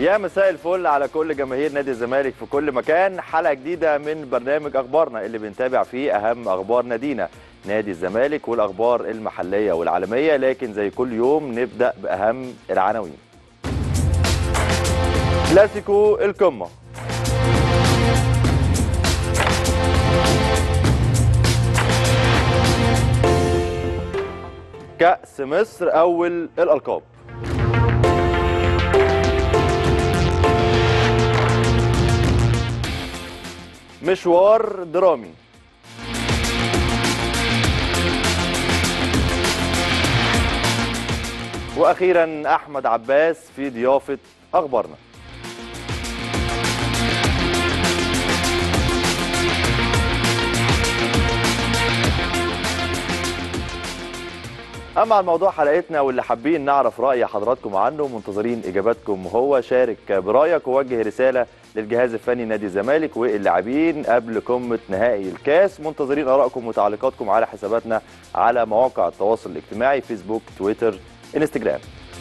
يا مساء الفل على كل جماهير نادي الزمالك في كل مكان حلقه جديده من برنامج اخبارنا اللي بنتابع فيه اهم اخبار نادينا نادي الزمالك والاخبار المحليه والعالميه لكن زي كل يوم نبدا باهم العناوين كلاسيكو القمه كأس مصر أول الألقاب مشوار درامي واخيرا احمد عباس في ضيافه اخبارنا اما عن موضوع حلقتنا واللي حابين نعرف راي حضراتكم عنه منتظرين اجاباتكم هو شارك برايك ووجه رساله للجهاز الفني نادي الزمالك واللاعبين قبل قمه نهائي الكاس منتظرين ارائكم وتعليقاتكم على حساباتنا على مواقع التواصل الاجتماعي فيسبوك تويتر انستجرام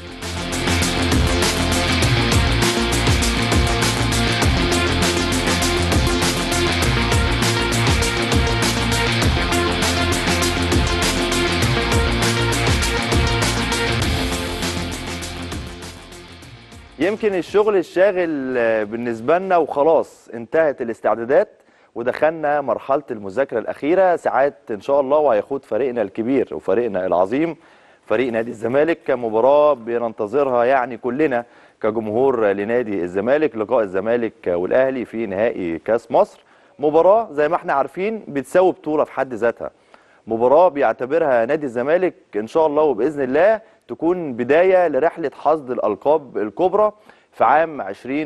يمكن الشغل الشاغل بالنسبة لنا وخلاص انتهت الاستعدادات ودخلنا مرحلة المذاكرة الأخيرة ساعات إن شاء الله وهيخوض فريقنا الكبير وفريقنا العظيم فريق نادي الزمالك مباراة بننتظرها يعني كلنا كجمهور لنادي الزمالك لقاء الزمالك والأهلي في نهائي كاس مصر مباراة زي ما احنا عارفين بتساوي بطولة في حد ذاتها مباراة بيعتبرها نادي الزمالك إن شاء الله وبإذن الله تكون بداية لرحلة حصد الألقاب الكبرى في عام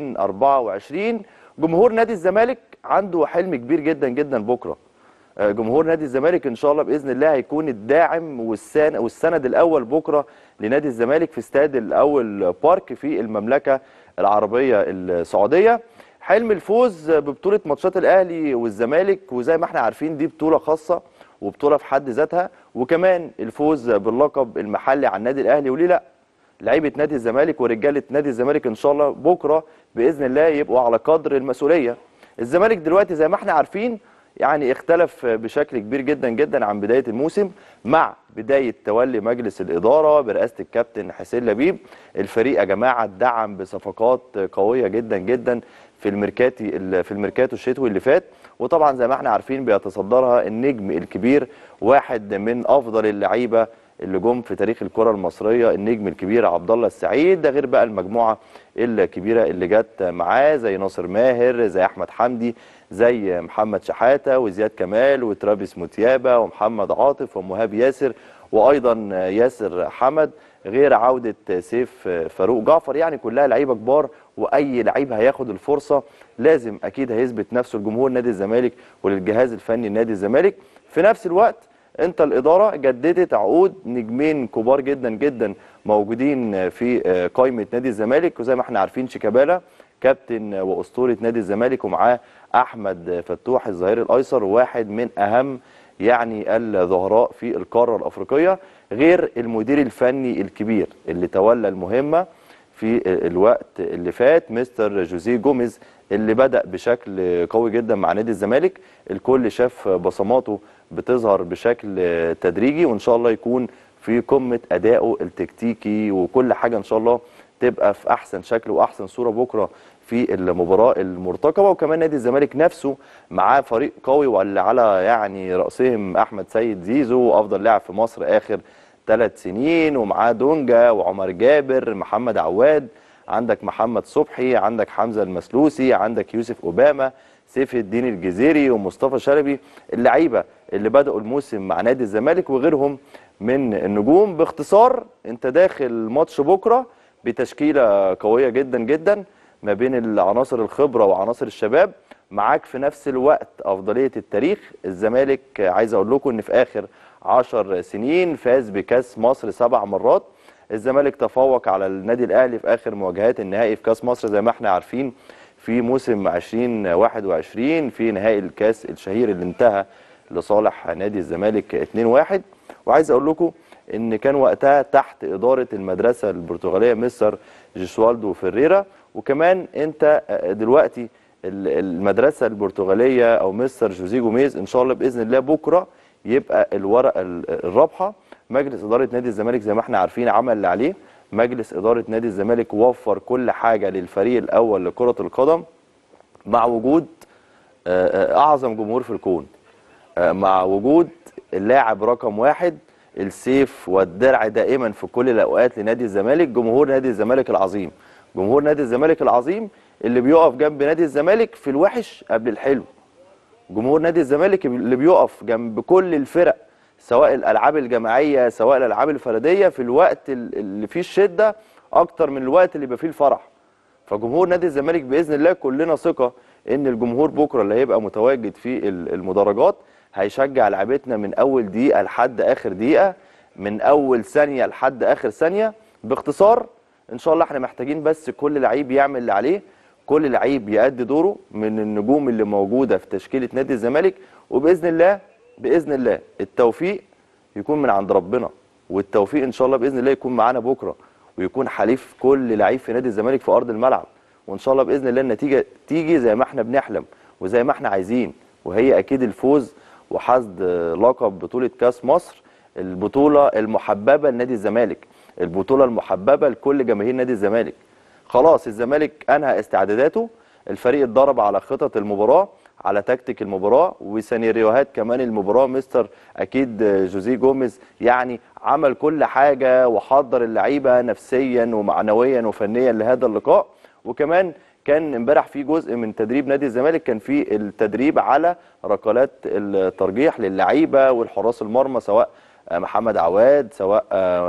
2024 جمهور نادي الزمالك عنده حلم كبير جدا جدا بكرة جمهور نادي الزمالك ان شاء الله باذن الله هيكون الداعم والسند, والسند الاول بكره لنادي الزمالك في استاد الاول بارك في المملكه العربيه السعوديه حلم الفوز ببطوله ماتشات الاهلي والزمالك وزي ما احنا عارفين دي بطوله خاصه وبطوله في حد ذاتها وكمان الفوز باللقب المحلي على النادي الاهلي وليه لا لعيبه نادي الزمالك ورجاله نادي الزمالك ان شاء الله بكره باذن الله يبقوا على قدر المسؤوليه الزمالك دلوقتي زي ما احنا عارفين يعني اختلف بشكل كبير جدا جدا عن بدايه الموسم مع بدايه تولي مجلس الاداره برئاسه الكابتن حسين لبيب الفريق يا جماعه اتدعم بصفقات قويه جدا جدا في الميركاتي في الميركاتو الشتوي اللي فات وطبعا زي ما احنا عارفين بيتصدرها النجم الكبير واحد من افضل اللعيبه اللي جم في تاريخ الكره المصريه النجم الكبير عبد الله السعيد ده غير بقى المجموعه الكبيره اللي جت معاه زي ناصر ماهر زي احمد حمدي زي محمد شحاته وزياد كمال وترافيس موتيابا ومحمد عاطف ومهاب ياسر وايضا ياسر حمد غير عوده سيف فاروق جعفر يعني كلها لعيبه كبار واي لعيب هياخد الفرصه لازم اكيد هيثبت نفسه لجمهور نادي الزمالك وللجهاز الفني نادي الزمالك في نفس الوقت انت الاداره جددت عقود نجمين كبار جدا جدا موجودين في قائمه نادي الزمالك وزي ما احنا عارفين شيكابالا كابتن واسطوره نادي الزمالك ومعاه احمد فتوح الظهير الايسر واحد من اهم يعني الظهراء في القاره الافريقيه غير المدير الفني الكبير اللي تولى المهمه في الوقت اللي فات مستر جوزيه جوميز اللي بدا بشكل قوي جدا مع نادي الزمالك الكل شاف بصماته بتظهر بشكل تدريجي وان شاء الله يكون في قمه ادائه التكتيكي وكل حاجه ان شاء الله تبقى في احسن شكل واحسن صوره بكره في المباراه المرتقبه وكمان نادي الزمالك نفسه معاه فريق قوي واللي على يعني راسهم احمد سيد زيزو افضل لاعب في مصر اخر ثلاث سنين ومعاه دونجا وعمر جابر محمد عواد عندك محمد صبحي عندك حمزه المسلوسي عندك يوسف اوباما سيف الدين الجزيري ومصطفى شلبي اللعيبه اللي بداوا الموسم مع نادي الزمالك وغيرهم من النجوم باختصار انت داخل ماتش بكره بتشكيله قويه جدا جدا ما بين العناصر الخبره وعناصر الشباب معاك في نفس الوقت افضليه التاريخ الزمالك عايز اقول لكم ان في اخر 10 سنين فاز بكاس مصر سبع مرات الزمالك تفوق على النادي الاهلي في اخر مواجهات النهائي في كاس مصر زي ما احنا عارفين في موسم 2021 في نهائي الكاس الشهير اللي انتهى لصالح نادي الزمالك 2-1 وعايز اقول لكم ان كان وقتها تحت اداره المدرسه البرتغاليه مستر جيسوالدو فيريرا وكمان انت آه، دلوقتي ال- المدرسه البرتغاليه او مستر جوزيه جوميز ان شاء الله باذن الله بكره يبقى الورقه ال- الرابحه مجلس اداره نادي الزمالك زي ما احنا عارفين عمل اللي عليه مجلس اداره نادي الزمالك وفر كل حاجه للفريق الاول لكره القدم مع وجود آه، آه، اعظم جمهور في الكون آه، مع وجود اللاعب رقم واحد السيف والدرع دائما في كل الاوقات لنادي الزمالك جمهور نادي الزمالك العظيم جمهور نادي الزمالك العظيم اللي بيقف جنب نادي الزمالك في الوحش قبل الحلو جمهور نادي الزمالك اللي بيقف جنب كل الفرق سواء الالعاب الجماعيه سواء الالعاب الفرديه في الوقت ال- اللي فيه الشده اكتر من الوقت اللي يبقى فيه الفرح فجمهور نادي الزمالك باذن الله كلنا ثقه ان الجمهور بكره اللي هيبقى متواجد في ال- المدرجات هيشجع لعيبتنا من اول دقيقه لحد اخر دقيقه من اول ثانيه لحد اخر ثانيه باختصار ان شاء الله احنا محتاجين بس كل لعيب يعمل اللي عليه كل لعيب يأدي دوره من النجوم اللي موجوده في تشكيله نادي الزمالك وباذن الله باذن الله التوفيق يكون من عند ربنا والتوفيق ان شاء الله باذن الله يكون معانا بكره ويكون حليف كل لعيب في نادي الزمالك في ارض الملعب وان شاء الله باذن الله النتيجه تيجي زي ما احنا بنحلم وزي ما احنا عايزين وهي اكيد الفوز وحصد لقب بطوله كاس مصر البطوله المحببه لنادي الزمالك البطوله المحببه لكل جماهير نادي الزمالك خلاص الزمالك انهى استعداداته الفريق اتدرب على خطط المباراه على تكتيك المباراه وسيناريوهات كمان المباراه مستر اكيد جوزيه جوميز يعني عمل كل حاجه وحضر اللعيبه نفسيا ومعنويا وفنيا لهذا اللقاء وكمان كان امبارح في جزء من تدريب نادي الزمالك كان في التدريب على ركلات الترجيح للعيبه والحراس المرمى سواء محمد عواد سواء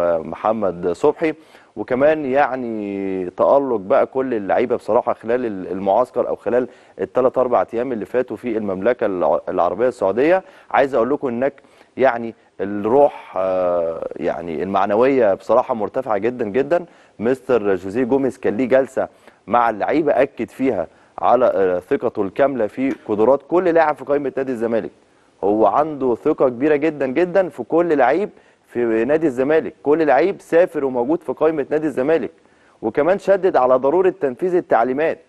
محمد صبحي وكمان يعني تألق بقى كل اللعيبه بصراحه خلال المعسكر او خلال الثلاث اربع ايام اللي فاتوا في المملكه الع- العربيه السعوديه عايز اقول لكم انك يعني الروح آه، يعني المعنويه بصراحه مرتفعه جدا جدا مستر جوزيه جوميز كان ليه جلسه مع اللعيبه اكد فيها على آه، ثقته الكامله في قدرات كل لاعب في قائمه نادي الزمالك هو عنده ثقه كبيره جدا جدا في كل لعيب في نادي الزمالك كل لعيب سافر وموجود في قائمه نادي الزمالك وكمان شدد على ضروره تنفيذ التعليمات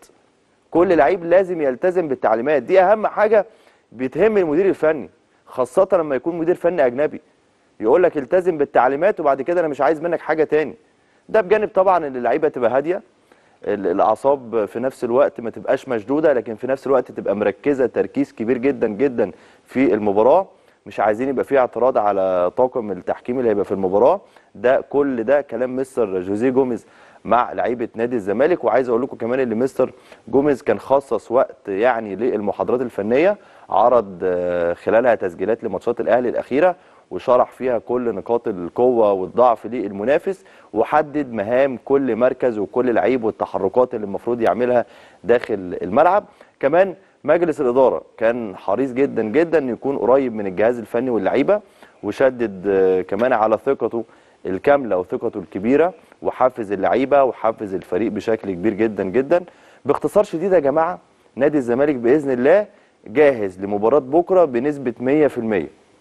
كل لعيب لازم يلتزم بالتعليمات دي اهم حاجه بتهم المدير الفني خاصه لما يكون مدير فني اجنبي يقول لك التزم بالتعليمات وبعد كده انا مش عايز منك حاجه تاني ده بجانب طبعا ان اللعيبه تبقى هاديه ال- الاعصاب في نفس الوقت ما تبقاش مشدوده لكن في نفس الوقت تبقى مركزه تركيز كبير جدا جدا في المباراه مش عايزين يبقى فيه اعتراض على طاقم التحكيم اللي هيبقى في المباراه ده كل ده كلام مستر جوزيه جوميز مع لعيبه نادي الزمالك وعايز اقول لكم كمان ان مستر جوميز كان خصص وقت يعني للمحاضرات الفنيه عرض آه، خلالها تسجيلات لماتشات الاهلي الاخيره وشرح فيها كل نقاط القوه والضعف للمنافس وحدد مهام كل مركز وكل لعيب والتحركات اللي المفروض يعملها داخل الملعب كمان مجلس الاداره كان حريص جدا جدا انه يكون قريب من الجهاز الفني واللعيبه وشدد آه، كمان على ثقته الكامله وثقته الكبيره وحفز اللعيبه وحفز الفريق بشكل كبير جدا جدا باختصار شديد يا جماعه نادي الزمالك باذن الله جاهز لمباراه بكره بنسبه 100%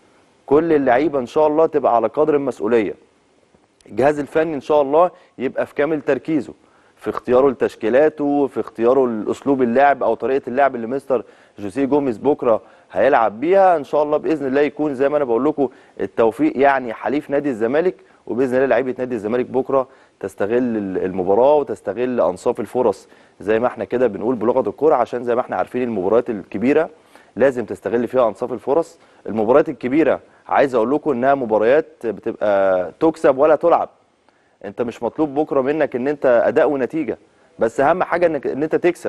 كل اللعيبه ان شاء الله تبقى على قدر المسؤوليه الجهاز الفني ان شاء الله يبقى في كامل تركيزه في اختياره لتشكيلاته في اختياره لاسلوب اللعب او طريقه اللعب اللي مستر جوزيه جوميز بكره هيلعب بيها ان شاء الله باذن الله يكون زي ما انا بقول لكم التوفيق يعني حليف نادي الزمالك وباذن الله لعيبه نادي الزمالك بكره تستغل ال- المباراه وتستغل انصاف الفرص زي ما احنا كده بنقول بلغه الكوره عشان زي ما احنا عارفين المباريات الكبيره لازم تستغل فيها انصاف الفرص المباريات الكبيره عايز اقول لكم انها مباريات بتبقى تكسب ولا تلعب انت مش مطلوب بكره منك ان انت اداء ونتيجه بس اهم حاجه انك ان انت تكسب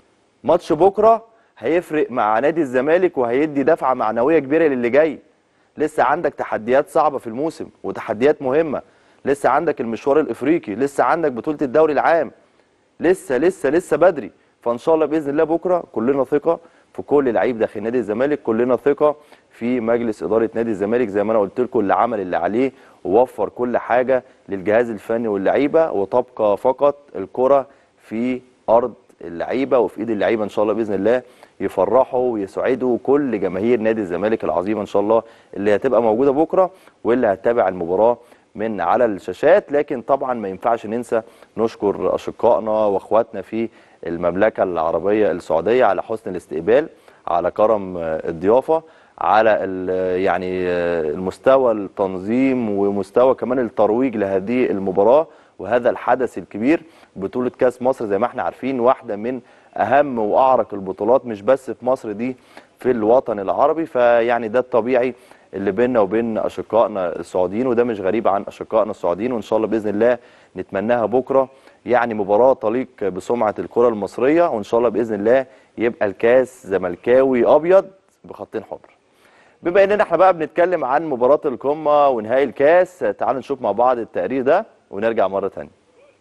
ماتش بكره هيفرق مع نادي الزمالك وهيدي دفعه معنويه كبيره للي جاي لسه عندك تحديات صعبه في الموسم وتحديات مهمه لسه عندك المشوار الافريقي لسه عندك بطوله الدوري العام لسه لسه لسه بدري فان شاء الله باذن الله بكره كلنا ثقه في كل لعيب داخل نادي الزمالك كلنا ثقه في مجلس اداره نادي الزمالك زي ما انا قلت لكم اللي عمل اللي عليه ووفر كل حاجه للجهاز الفني واللعيبه وتبقى فقط الكره في ارض اللعيبه وفي ايد اللعيبه ان شاء الله باذن الله يفرحوا ويسعدوا كل جماهير نادي الزمالك العظيمه ان شاء الله اللي هتبقى موجوده بكره واللي هتتابع المباراه من على الشاشات لكن طبعا ما ينفعش ننسى نشكر اشقائنا واخواتنا في المملكه العربيه السعوديه على حسن الاستقبال على كرم الضيافه على ال- يعني المستوى التنظيم ومستوى كمان الترويج لهذه المباراه وهذا الحدث الكبير بطوله كاس مصر زي ما احنا عارفين واحده من اهم واعرق البطولات مش بس في مصر دي في الوطن العربي فيعني ده الطبيعي اللي بيننا وبين اشقائنا السعوديين وده مش غريب عن اشقائنا السعوديين وان شاء الله باذن الله نتمناها بكره يعني مباراه تليق بسمعه الكره المصريه وان شاء الله باذن الله يبقى الكاس زملكاوي ابيض بخطين حمر بما اننا احنا بقى بنتكلم عن مباراه القمه ونهائي الكاس تعالوا نشوف مع بعض التقرير ده ونرجع مره ثانيه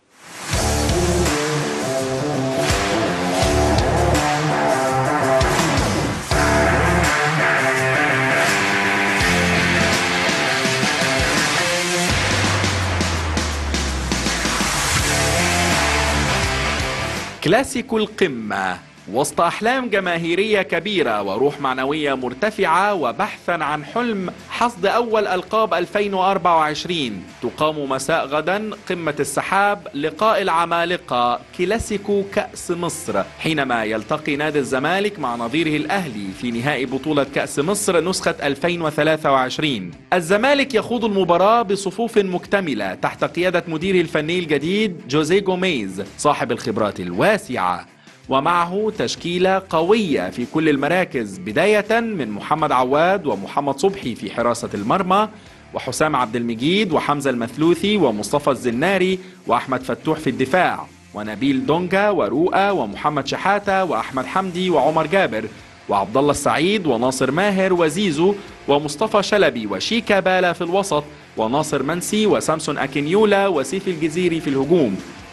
كلاسيكو القمة وسط أحلام جماهيرية كبيرة وروح معنوية مرتفعة وبحثا عن حلم حصد أول ألقاب 2024 تقام مساء غدا قمة السحاب لقاء العمالقة كلاسيكو كأس مصر حينما يلتقي نادي الزمالك مع نظيره الأهلي في نهائي بطولة كأس مصر نسخة 2023 الزمالك يخوض المباراة بصفوف مكتملة تحت قيادة مديره الفني الجديد جوزيه جوميز صاحب الخبرات الواسعة ومعه تشكيلة قوية في كل المراكز بداية من محمد عواد ومحمد صبحي في حراسة المرمى وحسام عبد المجيد وحمزة المثلوثي ومصطفى الزناري وأحمد فتوح في الدفاع ونبيل دونجا ورؤى ومحمد شحاتة وأحمد حمدي وعمر جابر وعبد الله السعيد وناصر ماهر وزيزو ومصطفى شلبي وشيكا بالا في الوسط وناصر منسي وسامسون أكينيولا وسيف الجزيري في الهجوم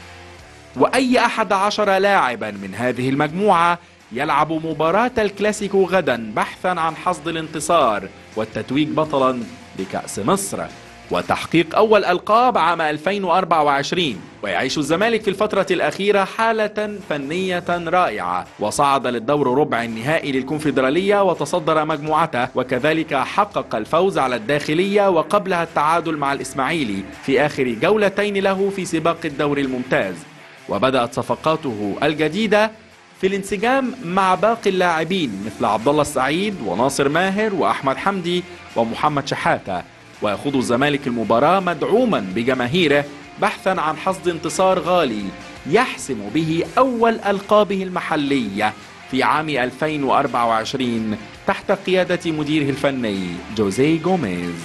وأي أحد عشر لاعبا من هذه المجموعة يلعب مباراة الكلاسيكو غدا بحثا عن حصد الانتصار والتتويج بطلا لكأس مصر وتحقيق أول ألقاب عام 2024 ويعيش الزمالك في الفترة الأخيرة حالة فنية رائعة وصعد للدور ربع النهائي للكونفدرالية وتصدر مجموعته وكذلك حقق الفوز على الداخلية وقبلها التعادل مع الإسماعيلي في آخر جولتين له في سباق الدوري الممتاز وبدأت صفقاته الجديدة في الانسجام مع باقي اللاعبين مثل عبد الله السعيد وناصر ماهر وأحمد حمدي ومحمد شحاتة ويخوض الزمالك المباراة مدعوما بجماهيره بحثا عن حصد انتصار غالي يحسم به أول ألقابه المحلية في عام 2024 تحت قيادة مديره الفني جوزيه جوميز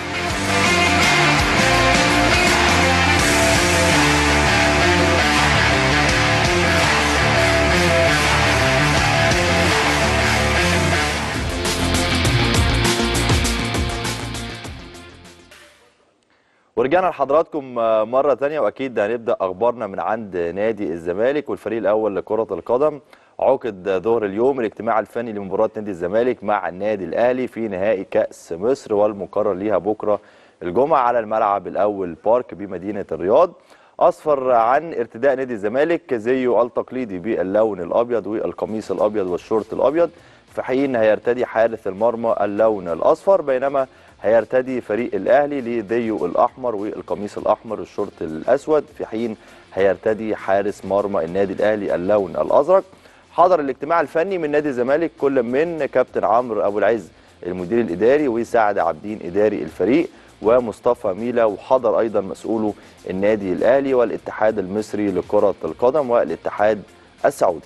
ورجعنا لحضراتكم مرة تانية وأكيد هنبدأ أخبارنا من عند نادي الزمالك والفريق الأول لكرة القدم عقد ظهر اليوم الاجتماع الفني لمباراة نادي الزمالك مع النادي الأهلي في نهائي كأس مصر والمقرر ليها بكرة الجمعة على الملعب الأول بارك بمدينة الرياض أصفر عن ارتداء نادي الزمالك زيه التقليدي باللون الأبيض والقميص الأبيض والشورت الأبيض في حين هيرتدي حارس المرمى اللون الأصفر بينما هيرتدي فريق الاهلي لذيو الاحمر والقميص الاحمر والشورت الاسود في حين هيرتدي حارس مرمى النادي الاهلي اللون الازرق حضر الاجتماع الفني من نادي الزمالك كل من كابتن عمرو ابو العز المدير الاداري وسعد عابدين اداري الفريق ومصطفى ميلا وحضر ايضا مسؤولو النادي الاهلي والاتحاد المصري لكره القدم والاتحاد السعودي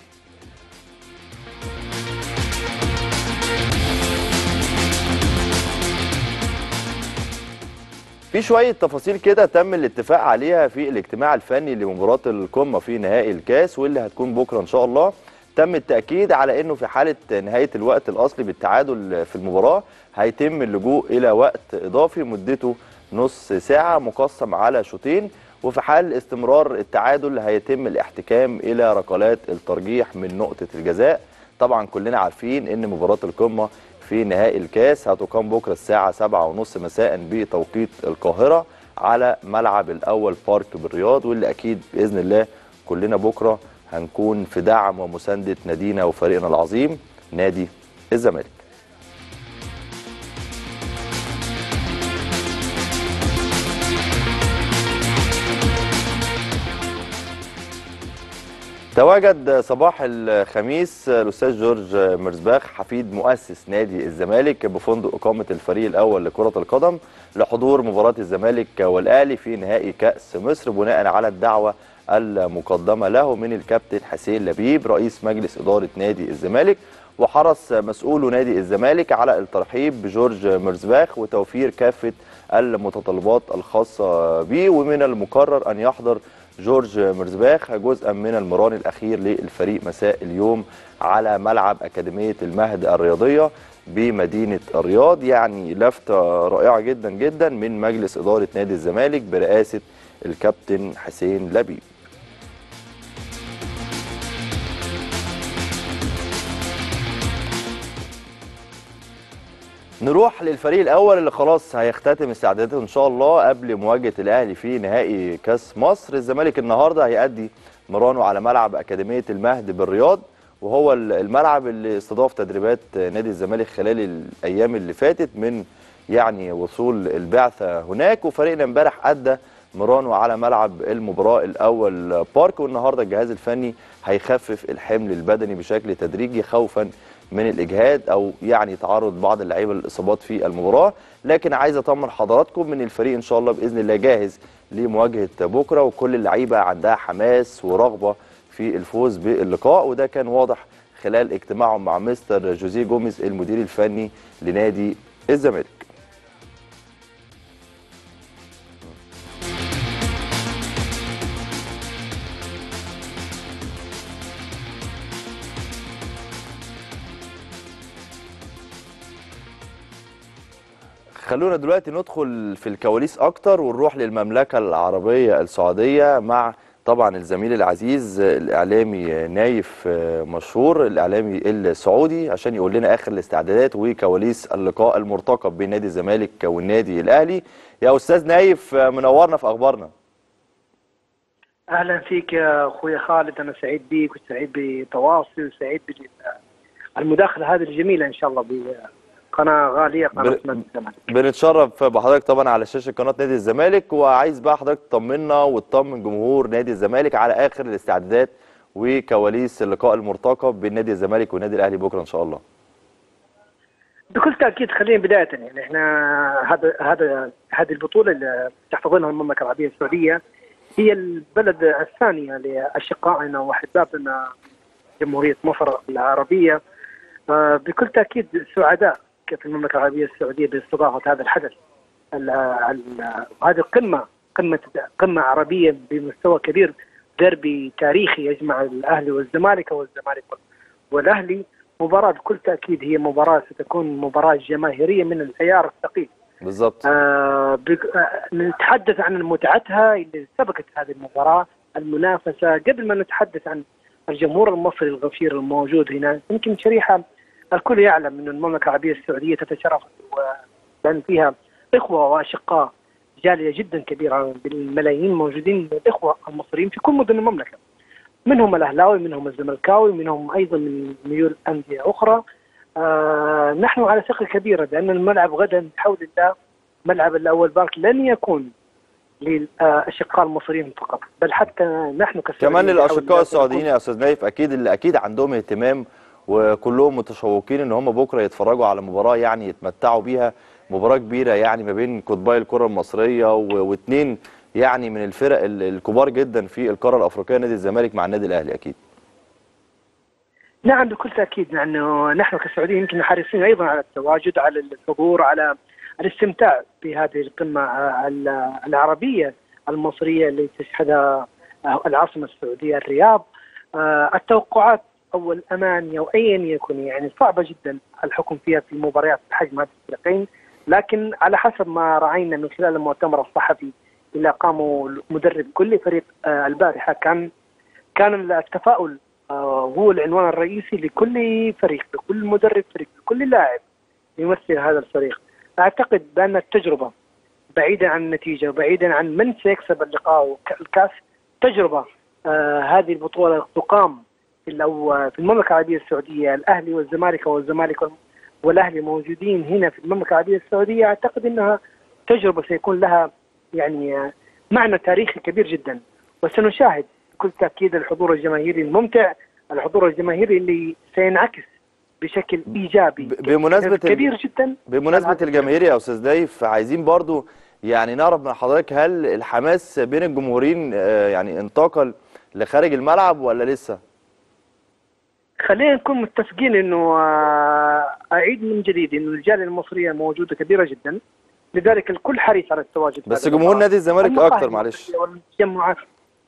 في شوية تفاصيل كده تم الاتفاق عليها في الاجتماع الفني لمباراة القمة في نهائي الكاس واللي هتكون بكرة إن شاء الله تم التأكيد على أنه في حالة نهاية الوقت الأصلي بالتعادل في المباراة هيتم اللجوء إلى وقت إضافي مدته نص ساعة مقسم على شوطين وفي حال استمرار التعادل هيتم الاحتكام إلى ركلات الترجيح من نقطة الجزاء طبعا كلنا عارفين أن مباراة القمة في نهائي الكاس هتقام بكره الساعه 7:30 مساء بتوقيت القاهره على ملعب الاول بارك بالرياض واللي اكيد باذن الله كلنا بكره هنكون في دعم ومسانده نادينا وفريقنا العظيم نادي الزمالك. تواجد صباح الخميس الاستاذ جورج مرزباخ حفيد مؤسس نادي الزمالك بفندق اقامه الفريق الاول لكره القدم لحضور مباراه الزمالك والاهلي في نهائي كاس مصر بناء على الدعوه المقدمه له من الكابتن حسين لبيب رئيس مجلس اداره نادي الزمالك وحرص مسؤول نادي الزمالك على الترحيب بجورج مرزباخ وتوفير كافه المتطلبات الخاصه به ومن المقرر ان يحضر جورج مرزباخ جزءا من المران الاخير للفريق مساء اليوم على ملعب اكاديميه المهد الرياضيه بمدينه الرياض يعني لفته رائعه جدا جدا من مجلس اداره نادي الزمالك برئاسه الكابتن حسين لبيب نروح للفريق الاول اللي خلاص هيختتم استعداداته ان شاء الله قبل مواجهه الاهلي في نهائي كاس مصر الزمالك النهارده هيأدي مرانه على ملعب اكاديميه المهد بالرياض وهو الملعب اللي استضاف تدريبات نادي الزمالك خلال الايام اللي فاتت من يعني وصول البعثه هناك وفريقنا امبارح ادى مرانو على ملعب المباراه الاول بارك والنهارده الجهاز الفني هيخفف الحمل البدني بشكل تدريجي خوفا من الاجهاد او يعني تعرض بعض اللعيبه للاصابات في المباراه لكن عايز اطمن حضراتكم من الفريق ان شاء الله باذن الله جاهز لمواجهه بكره وكل اللعيبه عندها حماس ورغبه في الفوز باللقاء وده كان واضح خلال اجتماعهم مع مستر جوزيه جوميز المدير الفني لنادي الزمالك خلونا دلوقتي ندخل في الكواليس اكتر ونروح للمملكه العربيه السعوديه مع طبعا الزميل العزيز الاعلامي نايف مشهور الاعلامي السعودي عشان يقول لنا اخر الاستعدادات وكواليس اللقاء المرتقب بين نادي الزمالك والنادي الاهلي يا استاذ نايف منورنا في اخبارنا اهلا فيك يا اخوي خالد انا سعيد بيك وسعيد بتواصلي وسعيد بالمداخله هذه الجميله ان شاء الله قناه غاليه قناه بن... نادي الزمالك بنتشرف بحضرتك طبعا على شاشه قناه نادي الزمالك وعايز بقى حضرتك تطمنا وتطمن جمهور نادي الزمالك على اخر الاستعدادات وكواليس اللقاء المرتقب بين نادي الزمالك والنادي الاهلي بكره ان شاء الله بكل تاكيد خلينا بدايه يعني احنا هذا هذا هذه البطوله اللي تحتضنها المملكه العربيه السعوديه هي البلد الثانيه لاشقائنا واحبابنا جمهوريه مصر العربيه بكل تاكيد سعداء في المملكه العربيه السعوديه باستضافه هذا الحدث هذه القمه قمه قمه عربيه بمستوى كبير ديربي تاريخي يجمع الاهلي والزمالك والزمالك والاهلي مباراه بكل تاكيد هي مباراه ستكون مباراه جماهيريه من العيار الثقيل بالظبط آه بك... آه نتحدث عن متعتها اللي سبقت هذه المباراه المنافسه قبل ما نتحدث عن الجمهور المصري الغفير الموجود هنا يمكن شريحه الكل يعلم ان المملكه العربيه السعوديه تتشرف لان فيها اخوه واشقاء جاليه جدا كبيره بالملايين موجودين من الاخوه المصريين في كل مدن المملكه. منهم الاهلاوي، منهم الزملكاوي، منهم ايضا من ميول انديه اخرى. آه نحن على ثقه كبيره لان الملعب غدا بحول الله ملعب الاول بارك لن يكون للاشقاء المصريين فقط بل حتى نحن كسعوديين كمان للاشقاء السعوديين يا استاذ نايف اكيد اللي اكيد عندهم اهتمام وكلهم متشوقين ان هم بكره يتفرجوا على مباراه يعني يتمتعوا بيها مباراه كبيره يعني ما بين قطبي الكره المصريه واثنين يعني من الفرق الكبار جدا في القاره الافريقيه نادي الزمالك مع النادي الاهلي اكيد نعم بكل تاكيد لانه نحن كسعوديين يمكن حريصين ايضا على التواجد على الحضور على الاستمتاع بهذه القمه العربيه المصريه اللي تشهدها العاصمه السعوديه الرياض التوقعات او الاماني او ايا يكن يعني صعبه جدا الحكم فيها في مباريات بحجم هذه الفريقين لكن على حسب ما راينا من خلال المؤتمر الصحفي اللي قاموا مدرب كل فريق البارحه كان كان التفاؤل هو العنوان الرئيسي لكل فريق لكل مدرب فريق لكل لاعب يمثل هذا الفريق اعتقد بان التجربه بعيدا عن النتيجه وبعيدا عن من سيكسب اللقاء الكاس تجربه آه هذه البطوله تقام في في المملكه العربيه السعوديه الاهلي والزمالك والزمالك والاهلي موجودين هنا في المملكه العربيه السعوديه اعتقد انها تجربه سيكون لها يعني معنى تاريخي كبير جدا وسنشاهد بكل تاكيد الحضور الجماهيري الممتع الحضور الجماهيري اللي سينعكس بشكل ايجابي ب- بمناسبة ال- كبير جدا بمناسبة على الجماهير يا استاذ دايف عايزين برضو يعني نعرف من حضرتك هل الحماس بين الجمهورين آه، يعني انتقل لخارج الملعب ولا لسه؟ خلينا نكون متفقين انه آه، اعيد من جديد انه الجاليه المصريه موجوده كبيره جدا لذلك الكل حريص على التواجد في بس هذه جمهور المباراة. نادي الزمالك المقاهي اكتر معلش والتجمعات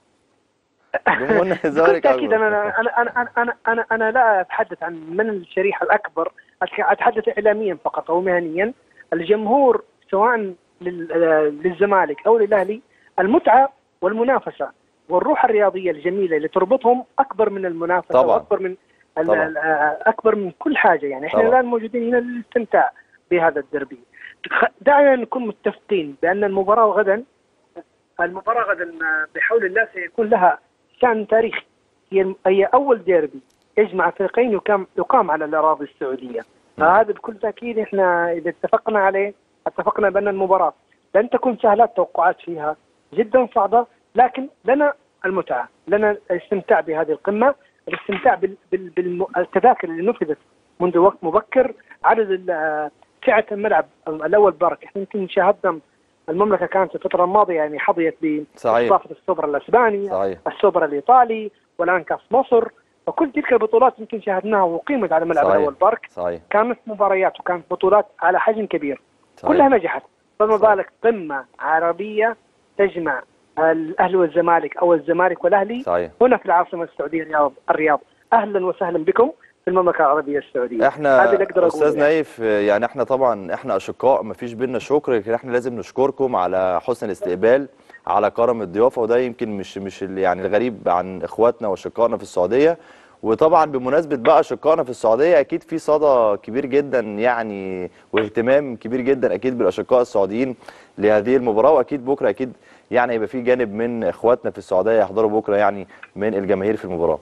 جمهور نادي بكل الزمالك تاكيد اكتر انا انا انا انا انا انا, أنا لا اتحدث عن من الشريحه الاكبر أتك- اتحدث اعلاميا فقط او مهنيا الجمهور سواء لل- آه، للزمالك او للاهلي المتعه والمنافسه والروح الرياضيه الجميله اللي تربطهم اكبر من المنافسه طبعاً. واكبر من ال- طبعاً. ال- آه، اكبر من كل حاجه يعني احنا طبعاً. الان موجودين هنا للاستمتاع بهذا الدربي خ- دعنا نكون متفقين بان المباراه غدا المباراه غدا بحول الله سيكون لها شان تاريخي هي هي اول ديربي يجمع فريقين يقام يقام على الاراضي السعوديه فهذا بكل تاكيد احنا اذا اتفقنا عليه اتفقنا بان المباراه لن تكون سهله التوقعات فيها جدا صعبه لكن لنا المتعه لنا الاستمتاع بهذه القمه الاستمتاع بالتذاكر اللي نفذت منذ وقت مبكر عدد ال- سعه الملعب الاول بارك احنا يمكن شاهدنا المملكه كانت الفتره الماضيه يعني حظيت صحيح باستضافه السوبر الاسباني صحيح السوبر الايطالي والان كاس مصر فكل تلك البطولات يمكن شاهدناها وقيمت على ملعب صحيح. الاول بارك صحيح كانت مباريات وكانت بطولات على حجم كبير صحيح. كلها نجحت فما صحيح. بالك قمه عربيه تجمع الاهلي والزمالك او الزمالك والاهلي صحيح هنا في العاصمه السعوديه الرياض الرياض اهلا وسهلا بكم في المملكه العربيه السعوديه احنا هذا اللي اقدر استاذ اقوله يعني. نايف يعني احنا طبعا احنا اشقاء مفيش بينا شكر لكن احنا لازم نشكركم على حسن الاستقبال على كرم الضيافه وده يمكن مش مش ال- يعني الغريب عن اخواتنا واشقائنا في السعوديه وطبعا بمناسبه بقى اشقائنا في السعوديه اكيد في صدى كبير جدا يعني واهتمام كبير جدا اكيد بالاشقاء السعوديين لهذه المباراه واكيد بكره اكيد يعني يبقى في جانب من اخواتنا في السعوديه يحضروا بكره يعني من الجماهير في المباراه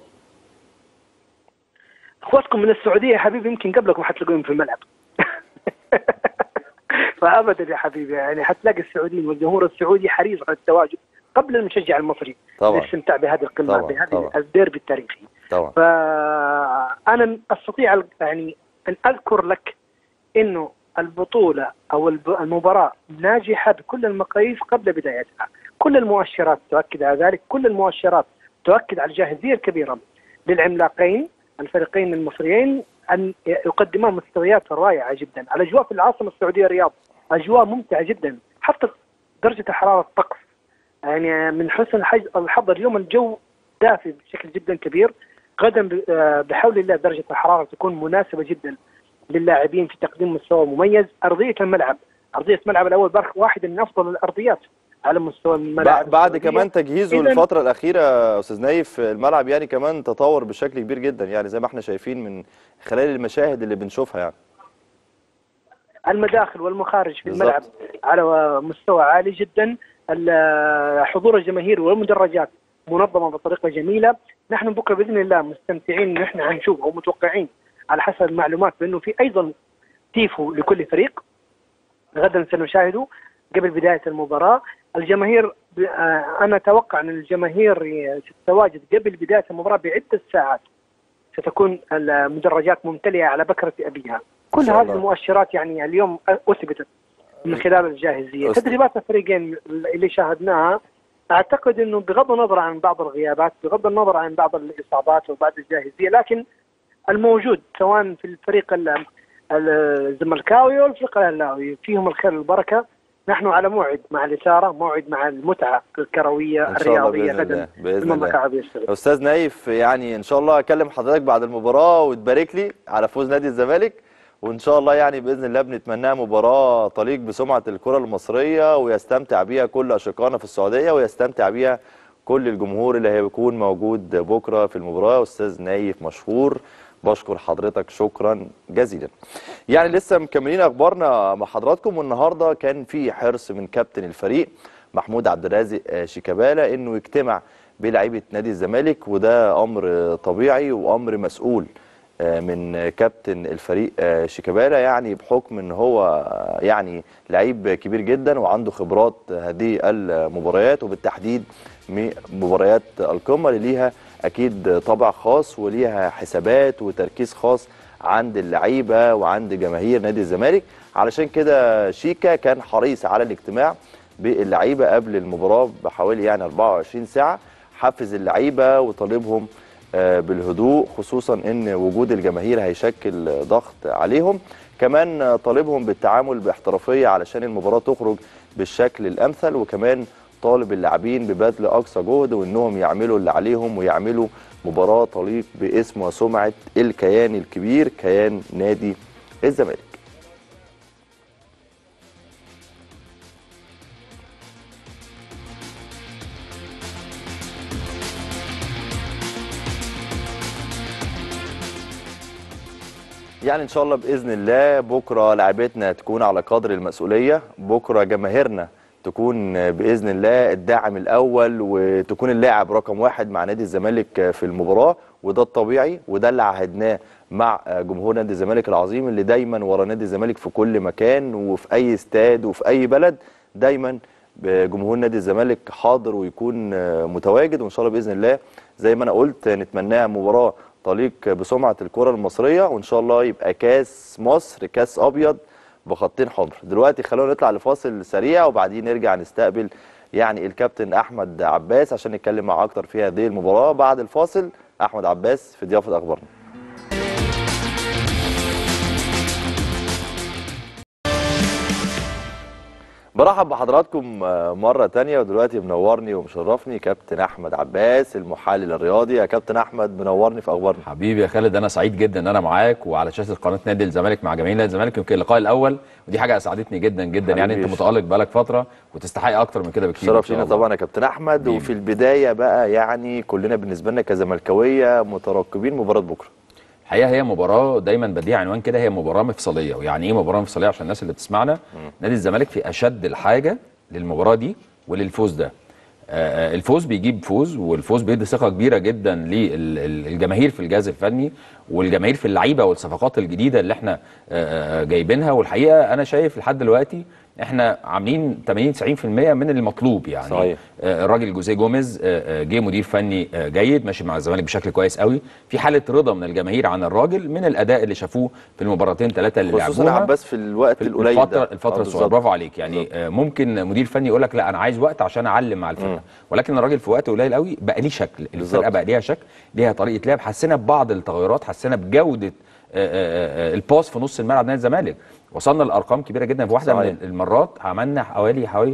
اخواتكم من السعوديه يا حبيبي يمكن قبلكم حتلاقوهم في الملعب فابدا يا حبيبي يعني حتلاقي السعوديين والجمهور السعودي حريص على التواجد قبل المشجع المصري طبعا للاستمتاع بهذه القمه طبعاً، بهذه طبعاً. الديربي التاريخي طبعا فانا استطيع يعني ان اذكر لك انه البطوله او الب- المباراه ناجحه بكل المقاييس قبل بدايتها كل المؤشرات تؤكد على ذلك كل المؤشرات تؤكد على الجاهزيه الكبيره للعملاقين الفريقين المصريين ان يقدما مستويات رائعه جدا الاجواء في العاصمه السعوديه الرياض اجواء ممتعه جدا حتى درجه حراره الطقس يعني من حسن الحج- الحظ اليوم الجو دافي بشكل جدا كبير غدا ب- آه، بحول الله درجه الحراره تكون مناسبه جدا للاعبين في تقديم مستوى مميز ارضيه الملعب ارضيه ملعب الاول بارك واحده من افضل الارضيات على مستوى الملعب بع- بعد السعودية. كمان تجهيزه إذن- الفترة الأخيرة يا أستاذ نايف الملعب يعني كمان تطور بشكل كبير جدا يعني زي ما احنا شايفين من خلال المشاهد اللي بنشوفها يعني المداخل والمخارج في بالظبط. الملعب على مستوى عالي جدا ال- حضور الجماهير والمدرجات منظمه بطريقه جميله نحن بكره باذن الله مستمتعين ان احنا حنشوف او متوقعين على حسب المعلومات بانه في ايضا تيفو لكل فريق غدا سنشاهده قبل بدايه المباراه الجماهير ب- آه، انا اتوقع ان الجماهير ستتواجد قبل بدايه المباراه بعده ساعات ستكون المدرجات ممتلئه على بكره ابيها كل شاء هذه الله. المؤشرات يعني اليوم اثبتت من خلال الجاهزيه أست- تدريبات الفريقين اللي شاهدناها اعتقد انه بغض النظر عن بعض الغيابات بغض النظر عن بعض الاصابات وبعض الجاهزيه لكن الموجود سواء في الفريق ال- الزملكاوي والفريق الاهلاوي فيهم الخير والبركه نحن على موعد مع الاثاره موعد مع المتعه الكرويه إن شاء الله الرياضيه بإذن غدا الله في بإذن المملكه الله العربيه السعوديه أستاذ نايف يعني إن شاء الله أكلم حضرتك بعد المباراة وتبارك لي على فوز نادي الزمالك وإن شاء الله يعني بإذن الله بنتمناها مباراة تليق بسمعة الكرة المصرية ويستمتع بيها كل أشقائنا في السعودية ويستمتع بيها كل الجمهور اللي هيكون موجود بكرة في المباراة أستاذ نايف مشهور بشكر حضرتك شكرا جزيلا يعني لسه مكملين اخبارنا مع حضراتكم والنهارده كان في حرص من كابتن الفريق محمود عبد الرازق آه، شيكابالا انه يجتمع بلعيبه نادي الزمالك وده امر آه، طبيعي وامر مسؤول آه، من كابتن الفريق آه، شيكابالا يعني بحكم ان هو آه، يعني لعيب كبير جدا وعنده خبرات هذه المباريات وبالتحديد م- مباريات القمه اللي ليها اكيد طابع خاص وليها حسابات وتركيز خاص عند اللعيبه وعند جماهير نادي الزمالك علشان كده شيكا كان حريص على الاجتماع باللعيبه قبل المباراه بحوالي يعني 24 ساعه حفز اللعيبه وطالبهم آه، بالهدوء خصوصا ان وجود الجماهير هيشكل ضغط عليهم كمان آه، طالبهم بالتعامل باحترافيه علشان المباراه تخرج بالشكل الامثل وكمان طالب اللاعبين ببذل اقصى جهد وانهم يعملوا اللي عليهم ويعملوا مباراه تليق باسم وسمعه الكيان الكبير كيان نادي الزمالك يعني ان شاء الله باذن الله بكره لعيبتنا تكون على قدر المسؤوليه بكره جماهيرنا تكون باذن الله الداعم الاول وتكون اللاعب رقم واحد مع نادي الزمالك في المباراه وده الطبيعي وده اللي عهدناه مع جمهور نادي الزمالك العظيم اللي دايما ورا نادي الزمالك في كل مكان وفي اي استاد وفي اي بلد دايما جمهور نادي الزمالك حاضر ويكون متواجد وان شاء الله باذن الله زي ما انا قلت نتمناها مباراه تليق بسمعه الكره المصريه وان شاء الله يبقى كاس مصر كاس ابيض بخطين حمر دلوقتي خلونا نطلع لفاصل سريع وبعدين نرجع نستقبل يعني الكابتن احمد عباس عشان نتكلم معاه اكتر في هذه المباراه بعد الفاصل احمد عباس في ضيافه اخبارنا برحب بحضراتكم مرة تانية ودلوقتي منورني ومشرفني كابتن أحمد عباس المحلل الرياضي يا كابتن أحمد منورني في أخبارنا حبيبي يا خالد انا سعيد جدا ان انا معاك وعلى شاشه قناه نادي الزمالك مع جماهير نادي الزمالك يمكن اللقاء الاول ودي حاجه اسعدتني جدا جدا يعني حبيبي. انت متالق بقالك فتره وتستحق اكتر من كده بكتير إن شرف شاء لينا الله. طبعا يا كابتن أحمد حبيبي. وفي البداية بقى يعني كلنا بالنسبة لنا كزملكاوية مترقبين مباراة بكرة الحقيقه هي مباراه دايما بديها عنوان كده هي مباراه مفصليه ويعني ايه مباراه مفصليه عشان الناس اللي بتسمعنا نادي الزمالك في اشد الحاجه للمباراه دي وللفوز ده آه، آه، الفوز بيجيب فوز والفوز بيدي ثقه كبيره جدا للجماهير في الجهاز الفني والجماهير في اللعيبه والصفقات الجديده اللي احنا آه، آه، جايبينها والحقيقه انا شايف لحد دلوقتي احنا عاملين 80 90% من المطلوب يعني صحيح. آه، الراجل جوزيه جوميز آه، آه، جه مدير فني آه، جيد ماشي مع الزمالك بشكل كويس قوي في حاله رضا من الجماهير عن الراجل من الاداء اللي شافوه في المباراتين ثلاثه اللي خصوصا يا لعبوها عباس في الوقت في القليل الفترة ده الفترة آه، الصغيرة بالظبط. برافو عليك يعني آه، ممكن مدير فني يقول لك لا انا عايز وقت عشان اعلم مع الفرقة ولكن الراجل في وقت قليل قوي بقى ليه شكل بالظبط. الفرقة بقى ليها شكل ليها طريقة لعب حسينا ببعض التغيرات حسينا بجودة آه، آه، آه، الباس في نص الملعب نادي الزمالك وصلنا لارقام كبيره جدا في واحده صحيح. من المرات عملنا حوالي حوالي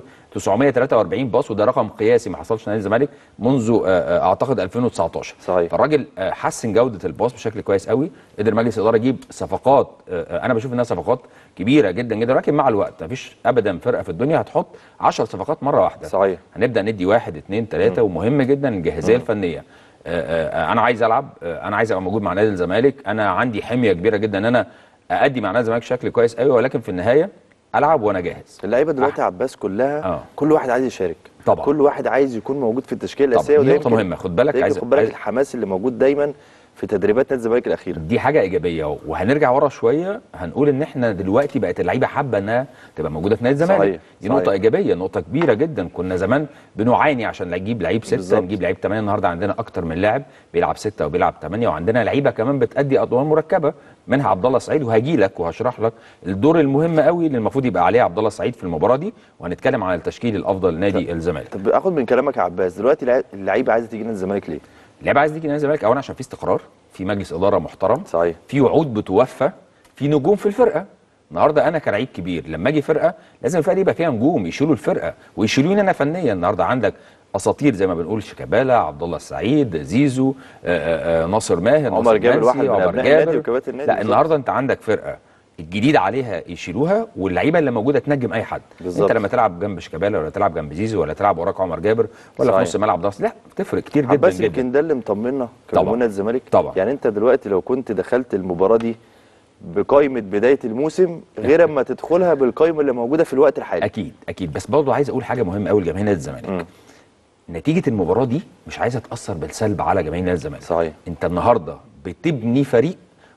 943 باص وده رقم قياسي ما حصلش نادي الزمالك منذ آه، آه، اعتقد 2019 صحيح. فالراجل آه، حسن جوده الباص بشكل كويس قوي قدر مجلس الاداره يجيب صفقات آه، آه، انا بشوف انها صفقات كبيره جدا جدا ولكن مع الوقت مفيش ابدا فرقه في الدنيا هتحط 10 صفقات مره واحده صحيح. هنبدا ندي واحد اثنين ثلاثه ومهم جدا الجاهزيه الفنيه آه، آه، آه، انا عايز العب آه، انا عايز ابقى موجود مع نادي الزمالك انا عندي حميه كبيره جدا ان انا اادي مع نادي الزمالك بشكل كويس قوي ولكن في النهايه العب وانا جاهز اللعيبه دلوقتي يا عباس كلها آه. كل واحد عايز يشارك طبعا. كل واحد عايز يكون موجود في التشكيله طبعا، الاساسيه دي وده نقطة يمكن- مهمة. خد بالك ده عايز- يمكن خد بالك عايز- الحماس اللي موجود دايما في تدريبات نادي الزمالك الاخيره دي حاجه ايجابيه وهنرجع ورا شويه هنقول ان احنا دلوقتي بقت اللعيبه حابه انها تبقى موجوده في نادي الزمالك صحيح، دي صحيح. نقطه ايجابيه نقطه كبيره جدا كنا زمان بنعاني عشان نجيب لعيب سته بالظبط. نجيب لعيب ثمانيه النهارده عندنا اكتر من لاعب بيلعب سته وبيلعب ثمانيه وعندنا لعيبه كمان بتادي ادوار مركبه منها عبد الله السعيد وهجي لك وهشرح لك الدور المهم قوي اللي المفروض يبقى عليه عبد الله السعيد في المباراه دي وهنتكلم عن التشكيل الافضل لنادي الزمالك طب اخد من كلامك يا عباس دلوقتي الع- اللعيبه عايزه تيجي نادي الزمالك ليه؟ اللعيبه عايز تيجي نادي الزمالك اولا عشان في استقرار في مجلس اداره محترم صحيح في وعود بتوفى في نجوم في الفرقه النهارده انا كلعيب كبير لما اجي فرقه لازم الفرقه دي يبقى فيها نجوم يشيلوا الفرقه ويشيلوني انا فنيا النهارده عندك اساطير زي ما بنقول شيكابالا عبد الله السعيد زيزو آآ آآ ناصر ماهر عمر ناصر جابر منسي، واحد من عمر أبناء جابر. النادي وكباتن النادي لا بالظبط. النهارده انت عندك فرقه الجديد عليها يشيلوها واللعيبه اللي موجوده تنجم اي حد بالظبط. انت لما تلعب جنب شيكابالا ولا تلعب جنب زيزو ولا تلعب وراك عمر جابر ولا صحيح. في نص الملعب ده لا بتفرق كتير جدا عباس جدا يمكن ده اللي مطمنا طبعا. كجمهور نادي الزمالك طبعا. يعني انت دلوقتي لو كنت دخلت المباراه دي بقائمه بدايه الموسم غير اما تدخلها بالقائمه اللي موجوده في الوقت الحالي اكيد اكيد بس برضه عايز اقول حاجه مهمه قوي لجماهير نادي الزمالك مم. نتيجه المباراه دي مش عايزه تاثر بالسلب على جماهير نادي الزمالك صحيح. انت النهارده بتبني فريق